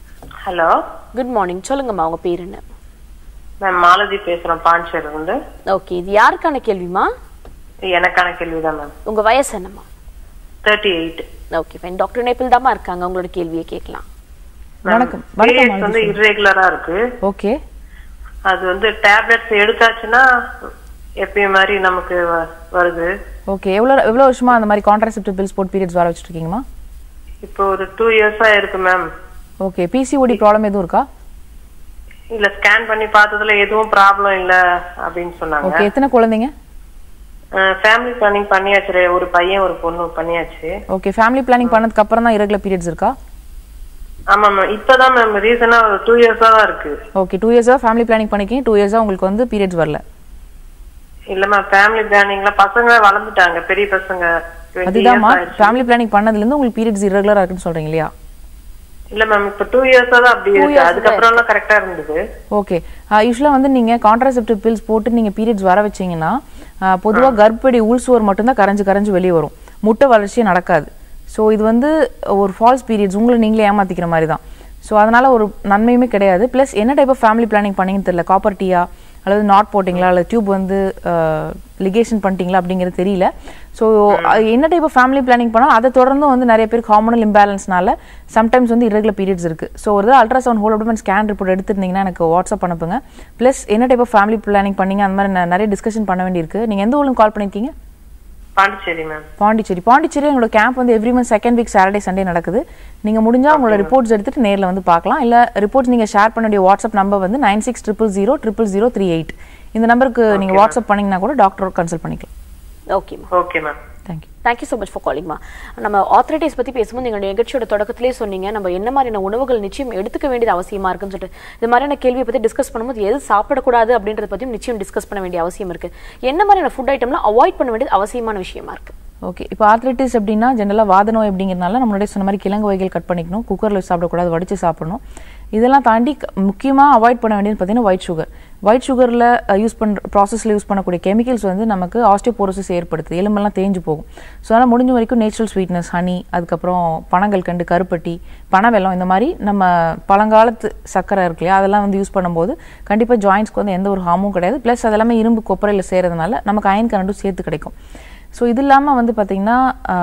ஹலோ குட் மார்னிங் சொல்லுங்கம்மா உங்க பேர் என்ன மேம் மாலதி பேசுறேன் பாண்டிச்சேரி இருந்து ஓகே இது யாருக்கான கேள்விமா எனக்கான கேள்விதான் மேம் உங்க வயசு என்னம்மா thirty eight okay fine doctor இணைப்பில் தாம்மா இருக்காங்க உங்களோட கேள்வியை கேட்கலாம் வணக்கம் வணக்கம் பீரியட்ஸ் வந்து இர்ரெகுலரா இருக்கு ஓகே அது வந்து டேப்லெட்ஸ் எடுத்தாச்சுன்னா எப்பயும் மாதிரி நமக்கு வ- வருது ஓகே எவ்வளோ எவ்வளோ வருஷமா அந்த மாதிரி கான்ட்ராசெப்டிவ் பில்ஸ் போட்டு பீரியட்ஸ் வர வச்சுட்டு இருக்கீங்கம்மா இப்போ ஒரு டூ இயர்ஸா இருக்கு மேம் ஓகே பிசிஓடி ப்ராப்ளம் எதுவும் இருக்கா இல்ல ஸ்கேன் பண்ணி பார்த்ததுல எதுவும் ப்ராப்ளம் இல்ல அப்படின்னு சொன்னாங்க ஓகே எத்தனை குழந்தைங்க ஃபேமிலி பிளானிங் பண்ணியாச்சு ஒரு பையன் ஒரு பொண்ணு பண்ணியாச்சு ஓகே ஃபேமிலி பிளானிங் பண்ணதுக்கு அப்புறம் தான் இரகுலர் பீரியட்ஸ் இருக்கா ஆமா மேம் இப்பதான் மேம் ரீசனா ஒரு டூ இயர்ஸா தான் இருக்கு ஓகே டூ இயர்ஸாக ஃபேமிலி பிளானிங் பண்ணிக்கிங்க டூ இயர்ஸாக உங்களுக்கு வந்து பீரியட்ஸ் வரல இல்ல மேம் ஃபேமிலி பிளானிங்ல பசங்க வளர்ந்துட்டாங்க பெரிய பசங்க 20 அதுதான்மா years ஆயிடுச்சு. ஃபேமிலி பிளானிங் பண்ணதுலேருந்து உங்களுக்கு பீரியட்ஸ் irregular-ஆ இருக்குன்னு சொல்றீங்க இல்லையா இல்ல மேம் இப்ப டூ இயர்ஸா தான் அப்படி இருக்கு அதுக்கப்புறம் எல்லாம் கரெக்டா இருந்தது ஓகே யூஸ்வலாக வந்து நீங்கள் கான்ட்ராசெப்டிவ் பில்ஸ் போட்டு நீங்கள் பீரியட்ஸ் வர வச்சீங்கன்னா பொதுவாக கர்ப்படி உள்சுவர் மட்டும்தான் கரைஞ்சு கரைஞ்சு வெளியே வரும் முட்டை வளர்ச்சியே நடக்காது ஸோ இது வந்து ஒரு ஃபால்ஸ் பீரியட்ஸ் உங்களை நீங்களே ஏமாத்திக்கிற மாதிரி தான் ஸோ அதனால ஒரு நன்மையுமே கிடையாது ப்ளஸ் என்ன டைப் ஆஃப் ஃபேமிலி பிளானிங் பண்ணீங்கன்னு தெரியல காப்பர் டீயா அல்லது நாட் போட்டிங்களா அல்லது டியூப் வந்து லிகேஷன் பண்ணிட்டீங்களா அப்படிங்கிறது தெரியல ஸோ என்ன டைப் ஆஃப் ஃபேமிலி பிளானிங் பண்ணால் அதை தொடர்ந்தும் வந்து நிறைய பேருக்கு ஹார்மோனல் இம்பேலன்ஸ்னால சம்டைம்ஸ் வந்து irregular பீரியட்ஸ் இருக்குது ஸோ ஒரு ultrasound whole abdomen scan report எடுத்திருந்தீங்கன்னா எனக்கு வாட்ஸ்அப் அனுப்புங்க ப்ளஸ் என்ன டைப் ஆஃப் ஃபேமிலி பிளானிங் பண்ணீங்க அந்த மாதிரி ந- நிறைய டிஸ்கஷன் பண்ண வேண்டியிருக்கு நீங்கள் எந்த ஊருக்கு கால் பண்ணியிருக்கீங்க பாண்டிச்சேரி மேம் பாண்டிச்சேரி பாண்டிச்சேரி எங்களோட கேம்ப் வந்து every month second week Saturday Sunday நடக்குது நீங்கள் முடிஞ்சால் உங்களோட ரிப்போர்ட்ஸ் எடுத்துட்டு நேரில் வந்து பார்க்கலாம் இல்லை ரிப்போர்ட்ஸ் நீங்கள் ஷேர் பண்ண வேண்டிய வாட்ஸ்அப் நம்பர் வந்து nine six triple zero triple zero three eight இந்த நம்பருக்கு நீங்கள் வாட்ஸ்அப் பண்ணீங்கன்னா கூட டாக்டர் கன்சல்ட் பண்ணிக்கலாம் ஓகேம்மா okay ma'am thank you thank you so much for காலிங்மா நம்ம ஆத்தரைட்டிஸ் பற்றி பேசும்போது எங்களுடைய நிகழ்ச்சியோட தொடக்கத்திலே சொன்னீங்க நம்ம என்ன மாதிரியான உணவுகள் நிச்சயம் எடுத்துக்க வேண்டியது அவசியமா இருக்குன்னு சொல்லிட்டு இது மாதிரியான கேள்வியை பற்றி டிஸ்கஸ் பண்ணும்போது எது சாப்பிடக்கூடாது அப்படின்றத பற்றியும் நிச்சயம் டிஸ்கஸ் பண்ண வேண்டிய அவசியம் இருக்கு என்ன மாதிரியான ஃபுட் ஐட்டம்லாம் அவாய்ட் பண்ண வேண்டியது அவசியமான விஷயமா இருக்கு ஓகே இப்போ ஆர்த்ரைட்டிஸ் அப்படின்னா ஜென்ரலாக வாத நோய் அப்படிங்கிறனால நம்மளுடைய சொன்ன மாதிரி கிழங்கு வகைகள் கட் பண்ணிக்கணும் குக்கரில் சாப்பிடக்கூடாது வடித்து சாப்பிடணும் இதெல்லாம் தாண்டி முக்கியமாக அவாய்ட் பண்ண வேண்டியது பார்த்தீங்கன்னா ஒயிட் சுகர் ஒயிட் சுகரில் யூஸ் பண்ணுற ப்ராசஸில் யூஸ் பண்ணக்கூடிய கெமிக்கல்ஸ் வந்து நமக்கு ஆஸ்டியோபோரோசிஸ் ஏற்படுத்துது எலும்பெல்லாம் தேஞ்சு போகும் ஸோ அதனால் முடிஞ்ச வரைக்கும் நேச்சுரல் ஸ்வீட்னஸ் ஹனி அதுக்கப்புறம் பனங்கள் கண்டு கருப்பட்டி பனவெல்லம் இந்த மாதிரி நம்ம பழங்காலத்து சர்க்கரை இருக்கு இல்லையா அதெல்லாம் வந்து யூஸ் பண்ணும்போது கண்டிப்பாக ஜாயின்ஸ்க்கு வந்து எந்த ஒரு ஹார்மும் கிடையாது ப்ளஸ் அதெல்லாமே இரும்பு கொப்பரையில் சேரதுனால நமக்கு அயன் கரண்டும் சேர்த்து கிடைக்கும் ஸோ இது இல்லாமல் வந்து பார்த்திங்கன்னா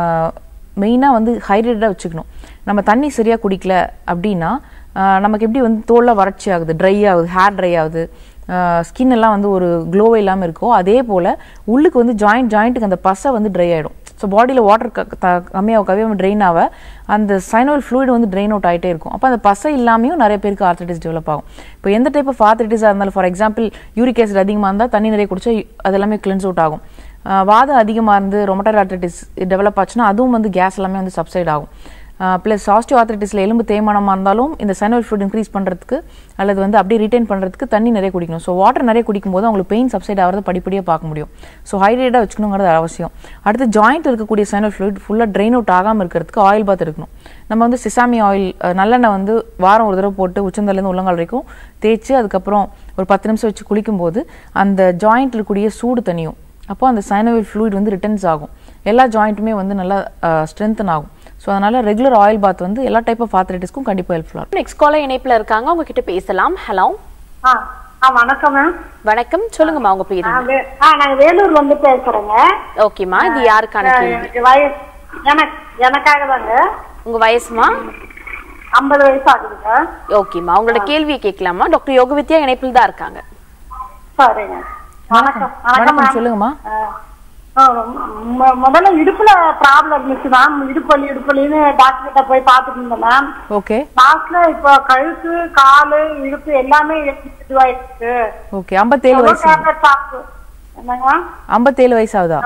மெயினாக வந்து ஹைட்ரேட்டடாக வச்சுக்கணும் நம்ம தண்ணி சரியாக குடிக்கல அப்படின்னா ஆஹ் நமக்கு எப்படி வந்து தோலில் வறட்சி ஆகுது ட்ரை ஆகுது ஹேர் ட்ரை ஆகுது ஸ்கின் எல்லாம் வந்து ஒரு க்ளோவே இல்லாமல் இருக்கோ அதே போல் உள்ளுக்கு வந்து ஜாயிண்ட் ஜாயிண்ட்டுக்கு அந்த பசை வந்து ட்ரை ஆகிடும் ஸோ பாடியில் வாட்டர் கம்மியாக கம்மியாக ட்ரெயின் ஆக அந்த சைனோல் ஃப்ளூயிட் வந்து ட்ரெயின் அவுட் ஆகிட்டே இருக்கும் அப்போ அந்த பசை இல்லாமையும் நிறைய பேருக்கு ஆர்த்ரைட்டிஸ் டெவலப் ஆகும் இப்போ எந்த டைப் ஆஃப் ஆர்த்ரைட்டிஸாக இருந்தாலும் ஃபார் எக்ஸாம்பிள் யூரிக் ஆசிட் அதிகமாக இருந்தால் தண்ணி நிறைய குடிச்சா அது எல்லாமே கிளென்ஸ் அவுட் ஆகும் ஆஹ் வாதம் அதிகமாக இருந்து ரொமட்டர் ஆர்த்ரைட்டிஸ் டெவலப் ஆச்சுன்னா அதுவும் வந்து கேஸ் எல்லாமே வந்து சப்சைட் ஆகும் ப்ளஸ் ஆஸ்டியோ ஆர்த்ரைட்டிஸில் எலும்பு தேய்மானமாக இருந்தாலும் இந்த சைனல் ஃபுட் இன்க்ரீஸ் பண்ணுறதுக்கு அல்லது வந்து அப்படியே ரிட்டைன் பண்ணுறதுக்கு தண்ணி நிறைய குடிக்கணும் ஸோ வாட்டர் நிறைய குடிக்கும்போது அவங்களுக்கு பெயின் சப்சைட் ஆகிறத படிப்படியாக பார்க்க முடியும் ஸோ ஹைட்ரேட்டாக வச்சுக்கணுங்கிறது அவசியம் அடுத்து ஜாயிண்ட் இருக்கக்கூடிய சைனல் ஃப்ளூயிட் ஃபுல்லாக ட்ரெயின் அவுட் ஆகாமல் இருக்கிறதுக்கு ஆயில் பாத் இருக்கணும் நம்ம வந்து சிசாமி ஆயில் நல்லெண்ணெய் வந்து வாரம் ஒரு தடவை போட்டு உச்சந்தலேருந்து உள்ளங்கால் வரைக்கும் தேய்ச்சி அதுக்கப்புறம் ஒரு பத்து நிமிஷம் வச்சு குளிக்கும்போது அந்த ஜாயிண்ட் இருக்கக்கூடிய சூடு தனியும் அப்போ அந்த சைனவில் ஃப்ளூயிட் வந்து ரிட்டர்ன்ஸ் ஆகும் எல்லா ஜாயிண்ட்டுமே வந்து நல்லா ஸ்ட்ரென்தன் ஆகும் ஸோ அதனால ரெகுலர் ஆயில் பாத் வந்து எல்லா டைப் ஆஃப் ஆர்த்ரைட்டிஸ்க்கும் கண்டிப்பாக ஹெல்ப்ஃபுல்லாக இருக்கும் நெக்ஸ்ட் காலர் இணைப்புல இருக்காங்க அவங்க கிட்ட பேசலாம் ஹலோ ஆ ஆ வணக்கம் மேம் வணக்கம் சொல்லுங்கம்மா உங்க பேரு ஆ, வே- ஆ நாங்க வேலூர்ல இருந்து பேசுறோங்க ஓகேம்மா இது யாருக்கான கேள்வி எனக்கு வயசு எனக்கு எனக்காக தாங்க உங்க வயசுமா ஐம்பது வயசு ஆகுதுங்க ஓகேம்மா உங்களோட கேள்வியை கேட்கலாமா டாக்டர் யோகவித்யா இணைப்பில் தான் இருக்காங்க சரிங்க வணக்கம் வணக்கம் ma'am. சொல்லுங்கம்மா ஆ, ஆ, மு- முதல்ல இடுப்புல ப்ராப்ளம் இருந்துச்சு மேம் இடுப்பலி இடுப்பலின்னு டாக்டர் கிட்ட போய் பார்த்துட்டு இருந்தேன் மேம் ஓகே லாஸ்ட்ல இப்போ கழுத்து காலு இடுப்பு எல்லாமே இதுவாயிடுச்சு ஓகே ஐம்பத்தேழு எவ்வளவு வயசு டேப்லெட் சாப்பிட்டு என்னங்க ஐம்பத்தேழு வயசு ஆகுதா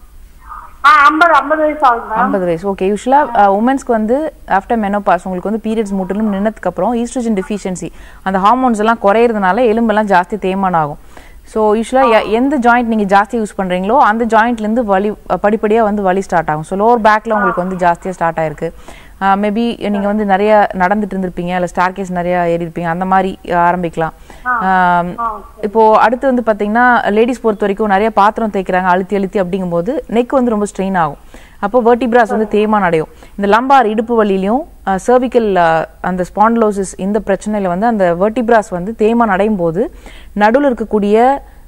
ஆ ஐம்பது ஐம்பது வயசு ஆகுது மேம் ஐம்பது வயசு ஓகே யூஸ்வலாக உமன்ஸ்க்கு வந்து ஆஃப்டர் மெனோபாஸ் உங்களுக்கு வந்து பீரியட்ஸ் முற்றிலும் நின்னதுக்கு அப்புறம் ஈஸ்ட்ரோஜன் டெஃபிஷியன்சி அந்த ஹார்மோன்ஸ் எல்லாம் குறையிறதுனால எலும்பெல்லாம் ஜாஸ்தி தேய்மானம் ஆகும் ஸோ யூஸ்வலாக எந்த ஜாயிண்ட் நீங்கள் ஜாஸ்தி யூஸ் பண்ணுறீங்களோ அந்த ஜாயிண்ட்லேருந்து வலி படிப்படியாக வந்து வலி ஸ்டார்ட் ஆகும் ஸோ லோவர் பேக்கில் உங்களுக்கு வந்து ஜாஸ்தியாக ஸ்டார்ட் ஆயிருக்கு மேபி நீங்கள் வந்து நிறைய நடந்துட்டு இருந்திருப்பீங்க இல்லை ஸ்டார் கேஸ் நிறைய ஏறி இருப்பீங்க அந்த மாதிரி ஆரம்பிக்கலாம் ஆம், இப்போ அடுத்து வந்து பார்த்தீங்கன்னா லேடிஸ் பொறுத்த வரைக்கும் நிறைய பாத்திரம் தேய்க்கிறாங்க அழுத்தி அழுத்தி அப்படிங்கும்போது நெக் வந்து ரொம்ப ஸ்ட்ரெயின் ஆகும் அப்போ வெர்டிபிராஸ் வந்து தேய்மானம் அடையும் இந்த லம்பார் இடுப்பு வலியிலையும் சர்விக்கல் அந்த ஸ்பாண்டலோசிஸ் இந்த பிரச்சனையில வந்து அந்த வெர்டிபிராஸ் வந்து தேய்மானம் அடையும் போது நடுவில் இருக்கக்கூடிய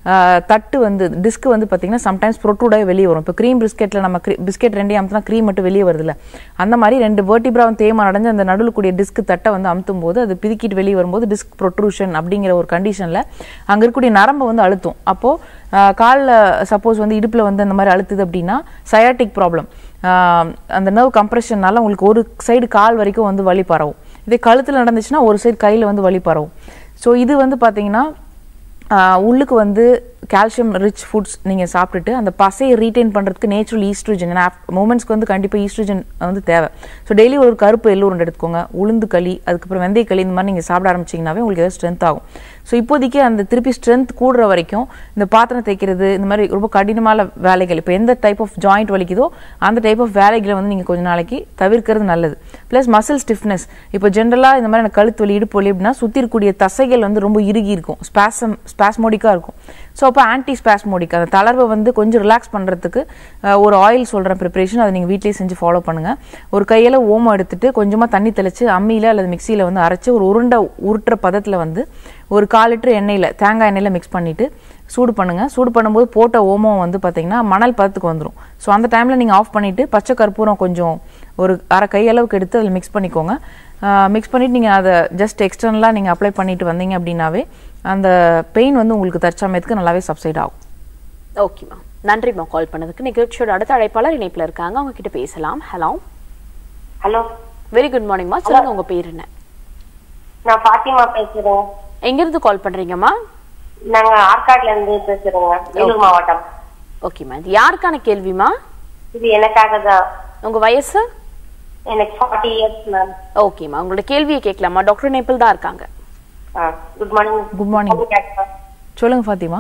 ஆஹ், தட்டு வந்து டிஸ்க் வந்து பார்த்தீங்கன்னா சம்டைம்ஸ் ப்ரொட்டூடாக வெளியே வரும் இப்போ க்ரீம் பிஸ்கெட்டில் நம்ம பிஸ்கெட் ரெண்டையும் அமுத்தினா க்ரீம் மட்டும் வெளியே வருதுல்ல அந்த மாதிரி ரெண்டு vertebra வந்து தேய்மானம் அடைஞ்சு அந்த நடுவில் கூடிய டிஸ்க் தட்டை வந்து அமுத்தும் போது அது பிதுக்கிட்டு வெளியே வரும்போது டிஸ்க் ப்ரொட்ரூஷன் அப்படிங்கிற ஒரு கண்டிஷனில் அங்கே இருக்கக்கூடிய நரம்பை வந்து அழுத்தும் அப்போது காலில் சப்போஸ் வந்து இடுப்பில் வந்து அந்த மாதிரி அழுத்துது அப்படின்னா சயாட்டிக் ப்ராப்ளம் அந்த நர்வ் கம்ப்ரெஷன்னால உங்களுக்கு ஒரு சைடு கால் வரைக்கும் வந்து வலி பரவும் இதே கழுத்தில் நடந்துச்சுன்னா ஒரு சைடு கையில் வந்து வலி பரவும் ஸோ இது வந்து பார்த்தீங்கன்னா ஆஹ் உள்ளுக்கு வந்து கால்சியம் ரிச் ஃபுட்ஸ் நீங்கள் சாப்பிட்டுட்டு அந்த பசையை ரீட்டைன் பண்ணுறதுக்கு நேச்சுரல் ஈஸ்ட்ரோஜன் ஏன்னா மூமெண்ட்ஸ்க்கு வந்து கண்டிப்பாக ஈஸ்ட்ரோஜன் வந்து தேவை ஸோ டெய்லி ஒரு கருப்பு எள்ளு உருண்டை எடுத்துக்கோங்க உளுந்து களி அதுக்கப்புறம் வெந்தய களி இந்த மாதிரி நீங்கள் சாப்பிட ஆரம்பிச்சிங்கனாவே உங்களுக்கு ஏதாவது ஸ்ட்ரென்த் ஆகும் ஸோ இப்போதைக்கு அந்த திருப்பி ஸ்ட்ரென்த் கூடுற வரைக்கும் இந்த பாத்திரம் தைக்கிறது இந்த மாதிரி ரொம்ப கடினமான வேலைகள் இப்போ எந்த டைப் ஆஃப் ஜாயிண்ட் வலிக்குதோ அந்த டைப் ஆஃப் வேலைகளை வந்து நீங்கள் கொஞ்ச நாளைக்கு தவிர்க்கிறது நல்லது ப்ளஸ் மசில் ஸ்டிஃப்னஸ் இப்போ ஜென்ரலாக இந்த மாதிரி எனக்கு கழுத்து வலி இடுப்பு வலி அப்படின்னா சுற்றி இருக்கக்கூடிய தசைகள் வந்து ரொம்ப இறுகி இருக்கும் ஸ்பாசம் ஸ்பாஸ்மோடிக்காக இருக்கும் ஸோ அப்போ ஆன்டி ஸ்பாஸ்மோடிக் அந்த தளர்வை வந்து கொஞ்சம் ரிலாக்ஸ் பண்ணுறதுக்கு ஒரு ஆயில் சொல்கிற ப்ரிப்பரேஷன் அதை நீங்கள் வீட்டிலேயே செஞ்சு ஃபாலோ பண்ணுங்கள் ஒரு கையில் ஓமம் எடுத்துட்டு கொஞ்சமாக தண்ணி தெளித்து அம்மியில் அல்லது மிக்சியில் வந்து அரைச்சி ஒரு உருண்டை உருட்டுற பதத்தில் வந்து ஒரு கால் லிட்டர் எண்ணெயில் தேங்காய் எண்ணெயில் மிக்ஸ் பண்ணிவிட்டு சூடு பண்ணுங்கள் சூடு பண்ணும்போது போட்ட ஓமம் வந்து பார்த்தீங்கன்னா மணல் பதத்துக்கு வந்துடும் ஸோ அந்த டைமில் நீங்கள் ஆஃப் பண்ணிவிட்டு பச்சை கற்பூரம் கொஞ்சம் ஒரு அரை கையளவுக்கு எடுத்து அதில் மிக்ஸ் பண்ணிக்கோங்க மிக்ஸ் பண்ணிவிட்டு நீங்கள் அதை ஜஸ்ட் எக்ஸ்டர்னலாக நீங்கள் அப்ளை பண்ணிட்டு வந்தீங்க அப்படின்னாவே அந்த பெயின் வந்து உங்களுக்கு தற்சமயத்துக்கு நல்லாவே சப்சைட் ஆகும் ஓகேம்மா நன்றிம்மா கால் பண்ணதுக்கு நிகழ்ச்சியோட அடுத்த அழைப்பாளர் இணைப்புல இருக்காங்க அவங்க கிட்ட பேசலாம் ஹலோ ஹலோ வெரி குட் மார்னிங்மா சொல்லுங்க உங்க பேர் என்ன நான் பாத்திமா பேசுறேன் எங்க இருந்து கால் பண்றீங்கம்மா நாங்க ஆற்காட்ல இருந்து பேசுறோங்க வேலூர் மாவட்டம் ஓகேம்மா இது யாருக்கான கேள்விமா இது எனக்காக தான் உங்க வயசு எனக்கு ஃபார்ட்டி இயர்ஸ் மேம் ஓகேம்மா உங்களோட கேள்வியை கேட்கலாமா டாக்டர் நேபிள் தான் இருக்காங்க குட் மார்னிங் குட் மார்னிங் சொல்லுங்க ஃபாத்திமா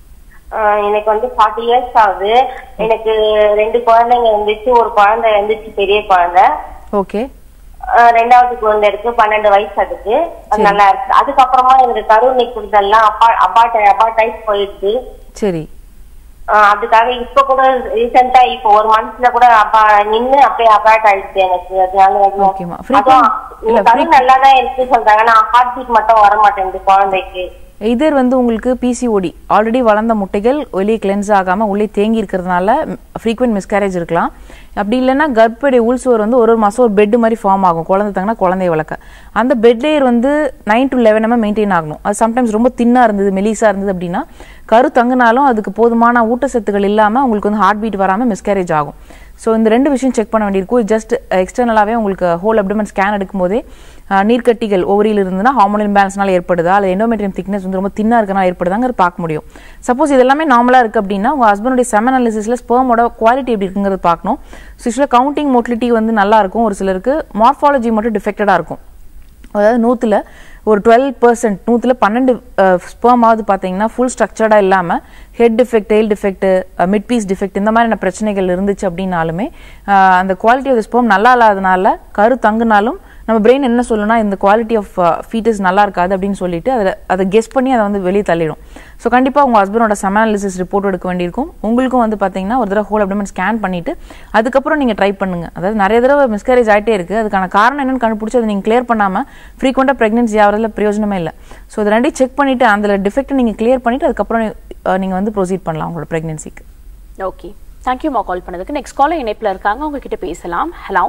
எனக்கு வந்து ஃபார்ட்டி இயர்ஸ் ஆகுது எனக்கு ரெண்டு குழந்தைங்க இருந்துச்சு ஒரு குழந்தை இருந்துச்சு பெரிய குழந்தை ஓகே ஆஹ் ரெண்டாவது குழந்தை இருக்கு பன்னெண்டு வயசு அதுக்கு அது நல்லா இருக்கு அதுக்கப்புறமா எனக்கு கருணை குடுதல்லாம் அப்பா அபாட் அபாட்டைஸ் போயிடுச்சு சரி ஆஹ் அதுக்காக இப்ப கூட ரீசெண்டா இப்போ ஒரு மந்த்ல கூட அப்பா நின்னு அப்படியே அபாட் ஆயிடுச்சு எனக்கு அதனால வந்து- ஓகேம்மா. அதுவும் frequent- இல்ல, இந்த கரு நல்லா தான் இருக்கு சொல்றாங்க ஆனா ஹார்ட் பீட் மட்டும் வர மாட்டேங்குது குழந்தைக்கு இதர் வந்து உங்களுக்கு பிசிஓடி ஆல்ரெடி வளர்ந்த முட்டைகள் வெளியே கிளென்ஸ் ஆகாமல் உள்ளே தேங்கி இருக்கிறதுனால ஃப்ரீக்வெண்ட் மிஸ்கேரேஜ் இருக்கலாம் அப்படி இல்லைன்னா கர்ப்படை உள்சுவர் வந்து ஒரு ஒரு மாதம் ஒரு பெட் மாதிரி ஃபார்ம் ஆகும் குழந்தை தங்கினா குழந்தைய வளர்க்க அந்த பெட் லேயர் வந்து nine to eleven mm maintain ஆகணும் அது சம்டைம்ஸ் ரொம்ப தின்னாக இருந்தது மெலிசா இருந்தது அப்படின்னா கரு தங்கினாலும் அதுக்கு போதுமான ஊட்டச்சத்துக்கள் இல்லாமல் உங்களுக்கு வந்து ஹார்ட் பீட் வராமல் மிஸ்கேரேஜ் ஆகும் ஸோ இந்த ரெண்டு விஷயம் செக் பண்ண வேண்டியிருக்கும் ஜஸ்ட் எக்ஸ்டர்னலாகவே உங்களுக்கு ஹோல் அப்டமன் ஸ்கேன் எடுக்கும்போதே அஹ், நீர்க்கட்டிகள் ஓவரியில் இருந்ததுன்னா ஹார்மோனல் இம்பேலன்ஸ்னால ஏற்படுதா அல்லது எண்டோமெட்ரியம் திக்னஸ் வந்து ரொம்ப தின்னாக இருக்கனால ஏற்படுதாங்கிறது பார்க்க முடியும் சப்போஸ் இது எல்லாமே நார்மலாக இருக்குது அப்படின்னா உங்கள் ஹஸ்பண்டுடைய செமன் அனாலிசிஸில் ஸ்பெர்மோட குவாலிட்டி எப்படி இருக்குங்கிறது பார்க்கணும் ஸோ யூஸ்வலாக கவுண்டிங் மோட்டிலிட்டி வந்து நல்லா இருக்கும் ஒரு சிலருக்கு மார்ஃபாலஜி மட்டும் டிஃபெக்டடாக இருக்கும் அதாவது நூற்றில் ஒரு டுவெல் பர்சன்ட் நூற்றில் பன்னெண்டு ஸ்பேமாவது பார்த்தீங்கன்னா ஃபுல் ஸ்ட்ரக்சர்டாக இல்லாமல் head defect tail defect mid piece defect இந்த மாதிரியான பிரச்சனைகள் இருந்துச்சு அப்படின்னாலுமே அஹ், அந்த குவாலிட்டி ஆஃப் ஸ்பேம் நல்லா இல்லாதனால கரு தங்குனாலும் நம்ம பிரெயின் என்ன சொல்லுனா இந்த குவாலிட்டி ஆஃப் ஃபீட்டஸ் நல்லா இருக்காது அப்படின்னு சொல்லிட்டு அதில் அதை கெஸ் பண்ணி அதை வந்து வெளியே தள்ளிடும் ஸோ கண்டிப்பாக உங்கள் ஹஸ்பண்டோட செமனாலிசிஸ் ரிப்போர்ட் எடுக்க வேண்டியிருக்கும் உங்களுக்கும் வந்து பார்த்தீங்கன்னா ஒரு தடவை ஹோல் அப்டமன் ஸ்கேன் பண்ணிட்டு அதுக்கப்புறம் நீங்கள் ட்ரை பண்ணுங்க அதாவது நிறைய தடவை மிஸ்கேரேஜ் ஆகிட்டே இருக்குது அதுக்கான காரணம் என்னன்னு கண்டுபிடிச்சி அதை நீங்கள் கிளியர் பண்ணாமல் ஃப்ரீக்வெண்ட்டாக ப்ரெக்னென்சி ஆகிறதுல பிரயோஜனமே இல்லை ஸோ இது ரெண்டையும் செக் பண்ணிவிட்டு அதில் டிஃபெக்ட்டை நீங்கள் கிளியர் பண்ணிவிட்டு அதுக்கப்புறம் நீங்கள் வந்து ப்ரொசீட் பண்ணலாம் உங்களோட ப்ரெக்னென்சிக்கு ஓகே தேங்க்யூமா கால் பண்ணதுக்கு நெக்ஸ்ட் காலர் இணைப்புல இருக்காங்க அவங்க கிட்ட பேசலாம் ஹலோ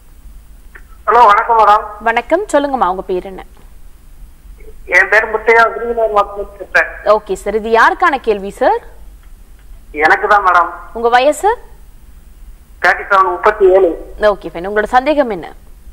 ஹலோ வணக்கம் மேடம் வணக்கம் சொல்லுங்கம்மா உங்க பேர் என்ன என் பேர் முத்தையா விருதுநகர் மாவட்டத்தில் இருக்கேன் ஓகே சார் இது யாருக்கான கேள்வி சார் எனக்கு தான் மேடம் உங்க வயசு தேர்ட்டி செவன் முப்பத்தி ஏழு ஓகே ஃபைன் உங்களோட சந்தேகம் என்ன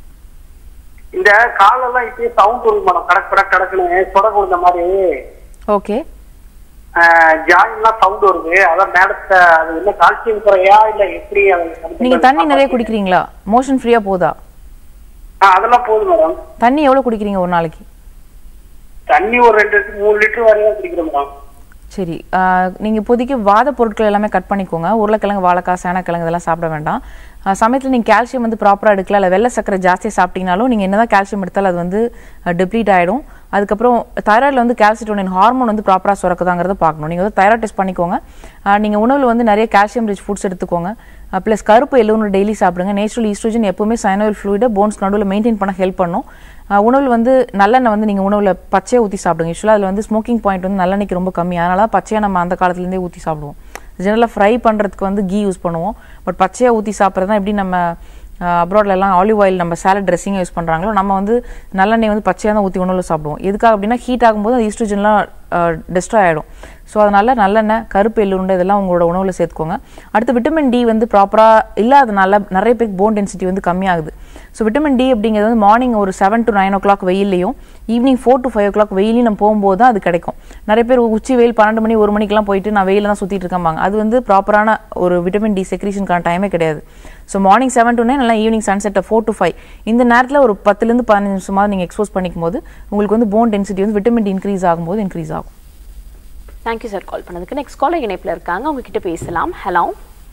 இந்த காலெல்லாம் இப்பயே சவுண்ட் வருது மேடம் கடக் கடக் கடக்குன்னு சொட கொடுத்த மாதிரி ஓகே ஜாயின்லாம் சவுண்ட் வருது அதான் மேடத்தை அது என்ன கால்சியம் குறையா இல்ல எப்படி அது நீங்கள் தண்ணி நிறைய குடிக்கிறீங்களா மோஷன் ஃப்ரீயாக போதா ஆ, அதெல்லாம் போதும் மேடம் தண்ணி எவ்வளோ குடிக்கிறீங்க ஒரு நாளைக்கு தண்ணி ஒரு ரெண்டு லிட்டர் மூணு லிட்டர் வரையும் குடிக்கிறேன் மேடம் சரி நீங்கள் இப்போதைக்கு வாத பொருட்கள் எல்லாமே கட் பண்ணிக்கோங்க உருளைக்கிழங்கு வாழைக்காய் சேனக்கிழங்கு இதெல்லாம் சாப்பிட வேண்டாம் ஆஹ் சமயத்தில் நீங்கள் கால்சியம் வந்து ப்ராப்பராக எடுக்கல இல்லை வெள்ளை சக்கரை ஜாஸ்தியாக சாப்பிட்டீங்கனாலும் நீங்கள் என்னதான் கால்சியம் எடுத்தாலும் அது வந்து டெப்ளீட் ஆகிடும் அதுக்கப்புறம் தைராய்டில் வந்து கால்சிட்டோனின் ஹார்மோன் வந்து ப்ராப்பராக சுரக்குதாங்கிறத பார்க்கணும் நீங்கள் வந்து தைராய்ட் டெஸ்ட் பண்ணிக்கோங்க நீங்கள் உணவில் வந்து நிறைய கால்சியம் ரிச் ஃபுட்ஸ் எடுத்துக்கோங்க ப்ளஸ் கருப்பு எல்லோரும் டெய்லி சாப்பிடுங்க நேச்சுரல் ஈஸ்ட்ரோஜன் எப்பவுமே சைனோயில் ஃப்ளூயிட போன்ஸ் நடுவில் மெயின்டைன் பண்ண ஹெல்ப் பண்ணும் அஹ் உணவில் வந்து நல்லெண்ணெய் வந்து நீங்கள் உணவில் பச்சையாக ஊற்றி சாப்பிடுங்க யூஸ்வலாக அதில் வந்து ஸ்மோக்கிங் பாயிண்ட் வந்து நல்லெண்ணெய்க்கு ரொம்ப கம்மி அதனால தான் பச்சையாக நம்ம அந்த காலத்துலேருந்தே ஊற்றி சாப்பிடுவோம் ஜெனரலாக ஃப்ரை பண்ணுறதுக்கு வந்து கீ யூஸ் பண்ணுவோம் பட் பச்சையாக ஊற்றி சாப்பிட்றது தான் எப்படி நம்ம அப்ராட்ல எல்லாம் ஆலிவ் ஆயில் நம்ம சாலட் ட்ரெஸ்ஸிங் யூஸ் பண்ணுறாங்களோ நம்ம வந்து நல்லெண்ணெய் வந்து பச்சையாக தான் ஊற்றி உணவில் சாப்பிடுவோம் எதுக்காக அப்படின்னா ஹீட் ஆகும்போது அந்த ஈஸ்ட்ரோஜன்லாம் டெஸ்ட்ராய் ஆகிடும் ஸோ அதனால நல்லெண்ணெய் கருப்பு எள்ளுருண்டை இதெல்லாம் உங்களோட உணவில் சேர்த்துக்கோங்க அடுத்து விட்டமின் டி வந்து ப்ராப்பராக இல்லாதனால நிறைய பேருக்கு போன் டென்சிட்டி வந்து கம்மியாகுது ஸோ விட்டமின் டி அப்படிங்கிறது வந்து மார்னிங் ஒரு seven to nine o'clock வெயிலையும் evening four to five o'clock வெயிலையும் நம்ம போகும்போது தான் அது கிடைக்கும் நிறைய பேர் உச்சி வெயில் பன்னெண்டு மணி ஒரு மணிக்கெல்லாம் போயிட்டு நான் வெயில தான் சுற்றிட்டு இருக்கேன்பாங்க அது வந்து ப்ராப்பரான ஒரு விட்டமின் டி செக்ரீஷனுக்கான டைமே கிடையாது so morning seven to nine நல்லா ஈவினிங் சன்செட்டை ஃபோர் டு ஃபைவ் இந்த நேரத்தில் ஒரு பத்துலேருந்து பதினஞ்சு நிமிஷமாக நீங்கள் எக்ஸ்போஸ் பண்ணிக்கும் போது உங்களுக்கு வந்து போன் டென்சிட்டி வந்து விட்டமின் டி இன்க்ரீஸ் ஆகும்போது இன்க்ரீஸ் ஆகும் தேங்க்யூ சார் கால் பண்ணதுக்கு நெக்ஸ்ட் காலர் இணைப்பில் இருக்காங்க அவங்க கிட்ட பேசலாம் ஹலோ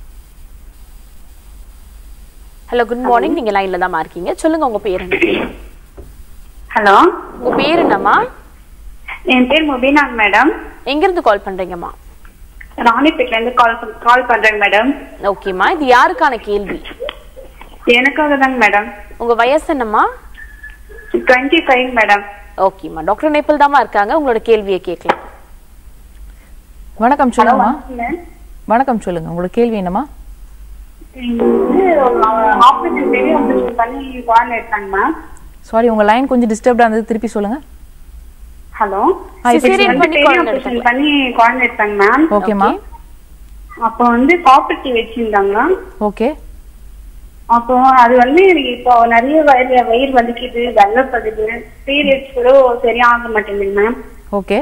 ஹலோ குட் மார்னிங் நீங்க லைன்ல தான் இருக்கீங்க சொல்லுங்க உங்க பேர் என்ன ஹலோ உங்க பேர் என்னம்மா என் பேர் முபீனாங்க மேடம் எங்க இருந்து கால் பண்றீங்கம்மா ராணிப்பேட்ல இருந்து கால் கால் பண்றேங்க மேடம் ஓகேம்மா இது யாருக்கான கேள்வி எனக்காக தாங்க மேடம் உங்க வயசு என்னம்மா டுவெண்ட்டி ஃபைவ் மேடம் ஓகேம்மா டாக்டர் நேபிள் தாம்மா இருக்காங்க உங்களோட கேள்வியை கேட்கலாம் வணக்கம் சொல்லுங்கம்மா வணக்கம் சொல்லுங்க உங்களோட கேள்வி என்னம்மா ஆப்ரேஷன் பெரிய ஆப்ரேஷன் பண்ணி குழந்தை எடுத்தாங்க மேம் சாரி உங்க லைன் கொஞ்சம் டிஸ்டர்ப்டா இருந்தது திருப்பி சொல்லுங்க ஹலோ ஆ, இப்ப Cesarean வந்து பண்ணி பெரிய குழந்தை ஆப்ரேஷன் பண்ணி குழந்தை எடுத்தாங்க மேம் ஓகேம்மா அப்போ வந்து காப்பர்ட்டி வச்சிருந்தாங்க ஓகே அப்போ அது வந்து எனக்கு இப்போ நிறைய வயிறு வயிறு வலிக்குது வெள்ளப்படுது பீரியட்ஸ் கூட சரியாக மாட்டேங்குது மேம் ஓகே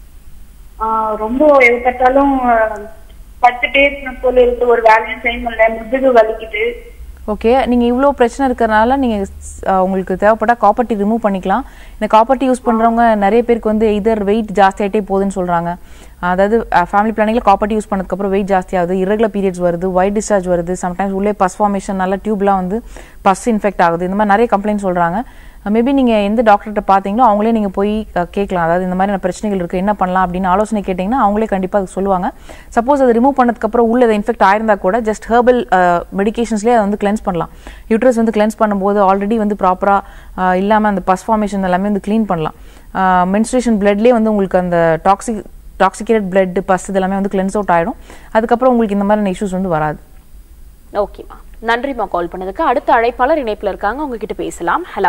ரொம்ப எது பார்த்தாலும் படுத்துட்டே இருக்கிற போல இருக்கு ஒரு வேலையும் செய்ய முடியல முதுகு வலிக்குது ஓகே நீங்கள் இவ்வளோ பிரச்சனை இருக்கிறனால நீங்கள் உங்களுக்கு தேவைப்பட்டா காப்பர்ட்டி ரிமூவ் பண்ணிக்கலாம் இந்த காப்பர்ட்டி யூஸ் பண்ணுறவங்க நிறைய பேருக்கு வந்து இதர் வெயிட் ஜாஸ்தியாகிட்டே போகுதுன்னு சொல்கிறாங்க அதாவது ஃபேமிலி பிளானிங்கில் காப்பர்ட்டி யூஸ் பண்ணதுக்கப்புறம் வெயிட் ஜாஸ்தி ஆகுது irregular பீரியட்ஸ் வருது ஒயிட் டிஸ்சார்ஜ் வருது சம்டைம்ஸ் உள்ளே பஸ் ஃபார்மேஷன் நல்லா டியூப்லாம் வந்து பஸ் இன்ஃபெக்ட் ஆகுது இந்த மாதிரி நிறைய கம்ப்ளைண்ட் சொல்கிறாங்க மேபி நீங்கள் எந்த டாக்டர்கிட்ட பார்த்தீங்களோ அவங்களே நீங்கள் போய் அஹ், கேட்கலாம் அதாவது இந்த மாதிரி பிரச்சனைகள் இருக்குது என்ன பண்ணலாம் அப்படின்னு ஆலோசனை கேட்டிங்கன்னா அவங்களே கண்டிப்பாக அதுக்கு சொல்லுவாங்க சப்போஸ் அது ரிமூவ் பண்ணதுக்கப்புறம் உள்ள இன்ஃபெக்ட் ஆயிருந்தா கூட ஜஸ்ட் ஹெர்பல் மெடிகேஷன்ஸ்லேயே அதை வந்து கிளென்ஸ் பண்ணலாம் யூட்ரஸ் வந்து கிளென்ஸ் பண்ணும்போது ஆல்ரெடி வந்து ப்ராப்பராக இல்லாமல் அந்த பஸ் ஃபார்மேஷன் எல்லாமே வந்து க்ளீன் பண்ணலாம் மென்ஸ்ட்ரேஷன் பிளட்லேயே வந்து உங்களுக்கு அந்த டாக்ஸிக் டாக்ஸிகேட் பிளட் பஸ் இதெல்லாமே வந்து கிளென்ஸ் அவுட் ஆகிடும் அதுக்கப்புறம் உங்களுக்கு இந்த மாதிரியான இஷ்யூஸ் வந்து வராது ஓகேம்மா நன்றிம்மா கால் பண்ணதுக்கு அடுத்த அழைப்பாளர் இணைப்புல இருக்காங்க அவங்க கிட்ட பேசலாம் ஹலோ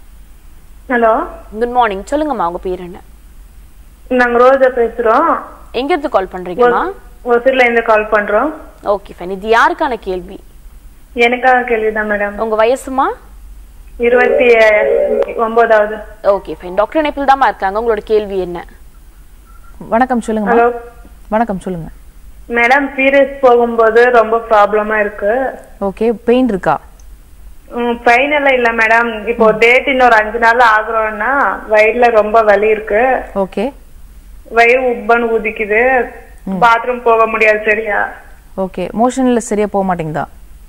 ஹலோ குட் மார்னிங் சொல்லுங்கம்மா உங்க பேர் என்ன நாங்க ரோஜா பேசுறோம் எங்க இருந்து கால் பண்றீங்கம்மா ஒசூர்ல இருந்து கால் பண்றோம் ஓகே ஃபைன் இது யாருக்கான கேள்வி எனக்காக கேள்விதான் மேடம் உங்க வயசுமா இருபத்தி ஒன்பதாவது ஓகே ஃபைன் டாக்டர் இணைப்பில் தாம்மா இருக்காங்க உங்களோட கேள்வி என்ன வணக்கம் சொல்லுங்க ஹலோ வணக்கம் சொல்லுங்க மேடம் பீரியட்ஸ் போகும்போது ரொம்ப ப்ராப்ளமா இருக்கு ஓகே பெயின் இருக்கா பெயின் எல்லாம் இல்ல மேடம் இப்போ டேட் இன்னொரு அஞ்சு நாள் ஆகுறோம்னா வயிறுல ரொம்ப வலி இருக்கு ஓகே வயிறு உப்பன்னு உதிக்குது பாத்ரூம் போக முடியாது சரியா ஓகே மோஷனில் சரியா போக மாட்டேங்குதா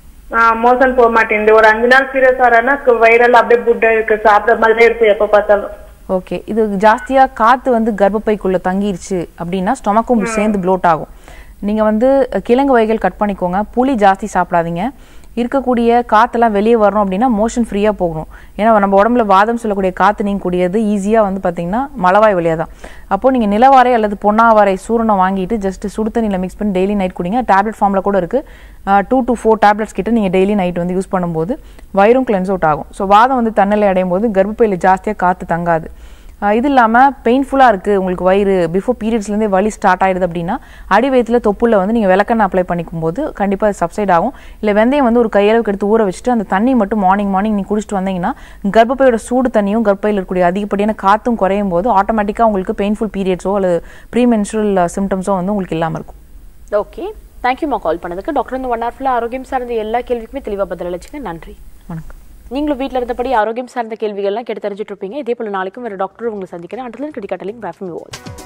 மோசன் போக மாட்டேங்குது ஒரு அஞ்சு நாள் சீரியஸ் ஆறேன்னா வயிறெல்லாம் அப்படியே புட்டா இருக்கு சாப்பிட மாதிரியே இருக்கு எப்ப பார்த்தாலும் ஓகே இது ஜாஸ்தியா காத்து வந்து கர்ப்பப்பைக்குள்ள தங்கிருச்சு அப்படின்னா ஸ்டொமக்கும் சேர்ந்து ப்ளோட் ஆகும் நீங்க வந்து கிழங்கு வகைகள் கட் பண்ணிக்கோங்க புளி ஜாஸ்தி சாப்பிடாதீங்க இருக்கக்கூடிய காத்தெல்லாம் வெளியே வரணும் அப்படின்னா மோஷன் ஃப்ரீயா போகணும் ஏன்னா நம்ம உடம்புல வாதம் சொல்லக்கூடிய காத்து நீங்கக்கூடியது ஈஸியா வந்து பாத்தீங்கன்னா மலவாய் வழியா தான் அப்போ நீங்க நிலவாரை அல்லது பொன்னாவாரை சூரணம் வாங்கிட்டு ஜஸ்ட் சுடு தண்ணியில் மிக்ஸ் பண்ணி டெய்லி நைட் குடிங்க டேப்லெட் ஃபார்ம்ல கூட இருக்கு டூ டு ஃபோர் டேப்லெட்ஸ் கிட்ட நீங்க டெய்லி நைட் வந்து யூஸ் பண்ணும்போது வயிறும் கிளென்ஸ் அவுட் ஆகும் ஸோ வாதம் வந்து தன்னிலை அடையும் போது கர்ப்பப்பையில் ஜாஸ்தியாக காற்று தங்காது ஆஹ் இது இல்லாமல் பெயின்ஃபுல்லாக இருக்குது உங்களுக்கு வயிறு பிஃபோர் பீரியட்ஸ்லேருந்தே வலி ஸ்டார்ட் ஆயிடுது அப்படின்னா அடி வயிற்றுல தொப்புல வந்து நீங்கள் விளக்கெண்ணெய் அப்ளை பண்ணிக்கும் போது கண்டிப்பாக அது சப்சைட் ஆகும் இல்லை வெந்தயம் வந்து ஒரு கையளவுக்கு எடுத்து ஊற வச்சுட்டு அந்த தண்ணி மட்டும் மார்னிங் மார்னிங் நீங்கள் குடிச்சிட்டு வந்தீங்கன்னா கர்ப்பப்பையோட சூடு தண்ணியும் கர்ப்பையில் இருக்கக்கூடிய அதிகப்படியான காற்றும் குறையும் போது ஆட்டோமேட்டிக்காக உங்களுக்கு பெயின்ஃபுல் பீரியட்ஸோ அல்லது ப்ரீ மென்ஸ்ட்ரல் சிம்டம்ஸோ வந்து உங்களுக்கு இல்லாமல் இருக்கும் ஓகே தேங்க்யூம்மா கால் பண்ணதுக்கு டாக்டர் இந்த ஒன் ஹவர்ல ஆரோக்கியம் சார்ந்த எல்லா கேள்விக்குமே தெளிவாக பதில் அளிச்சுங்க நன்றி வணக்கம் நீங்களும் வீட்டில் இருந்தபடி ஆரோக்கியம் சார்ந்த கேள்விகள்லாம் கேட்டு தெரிஞ்சுட்டு இருப்பீங்க இதே போல நாளைக்கும் வேறு டாக்டர் உங்களை சந்திக்கிறேன் அண்டர்லன் கிரிக்கெட்டலிங் பேஃபம் யூ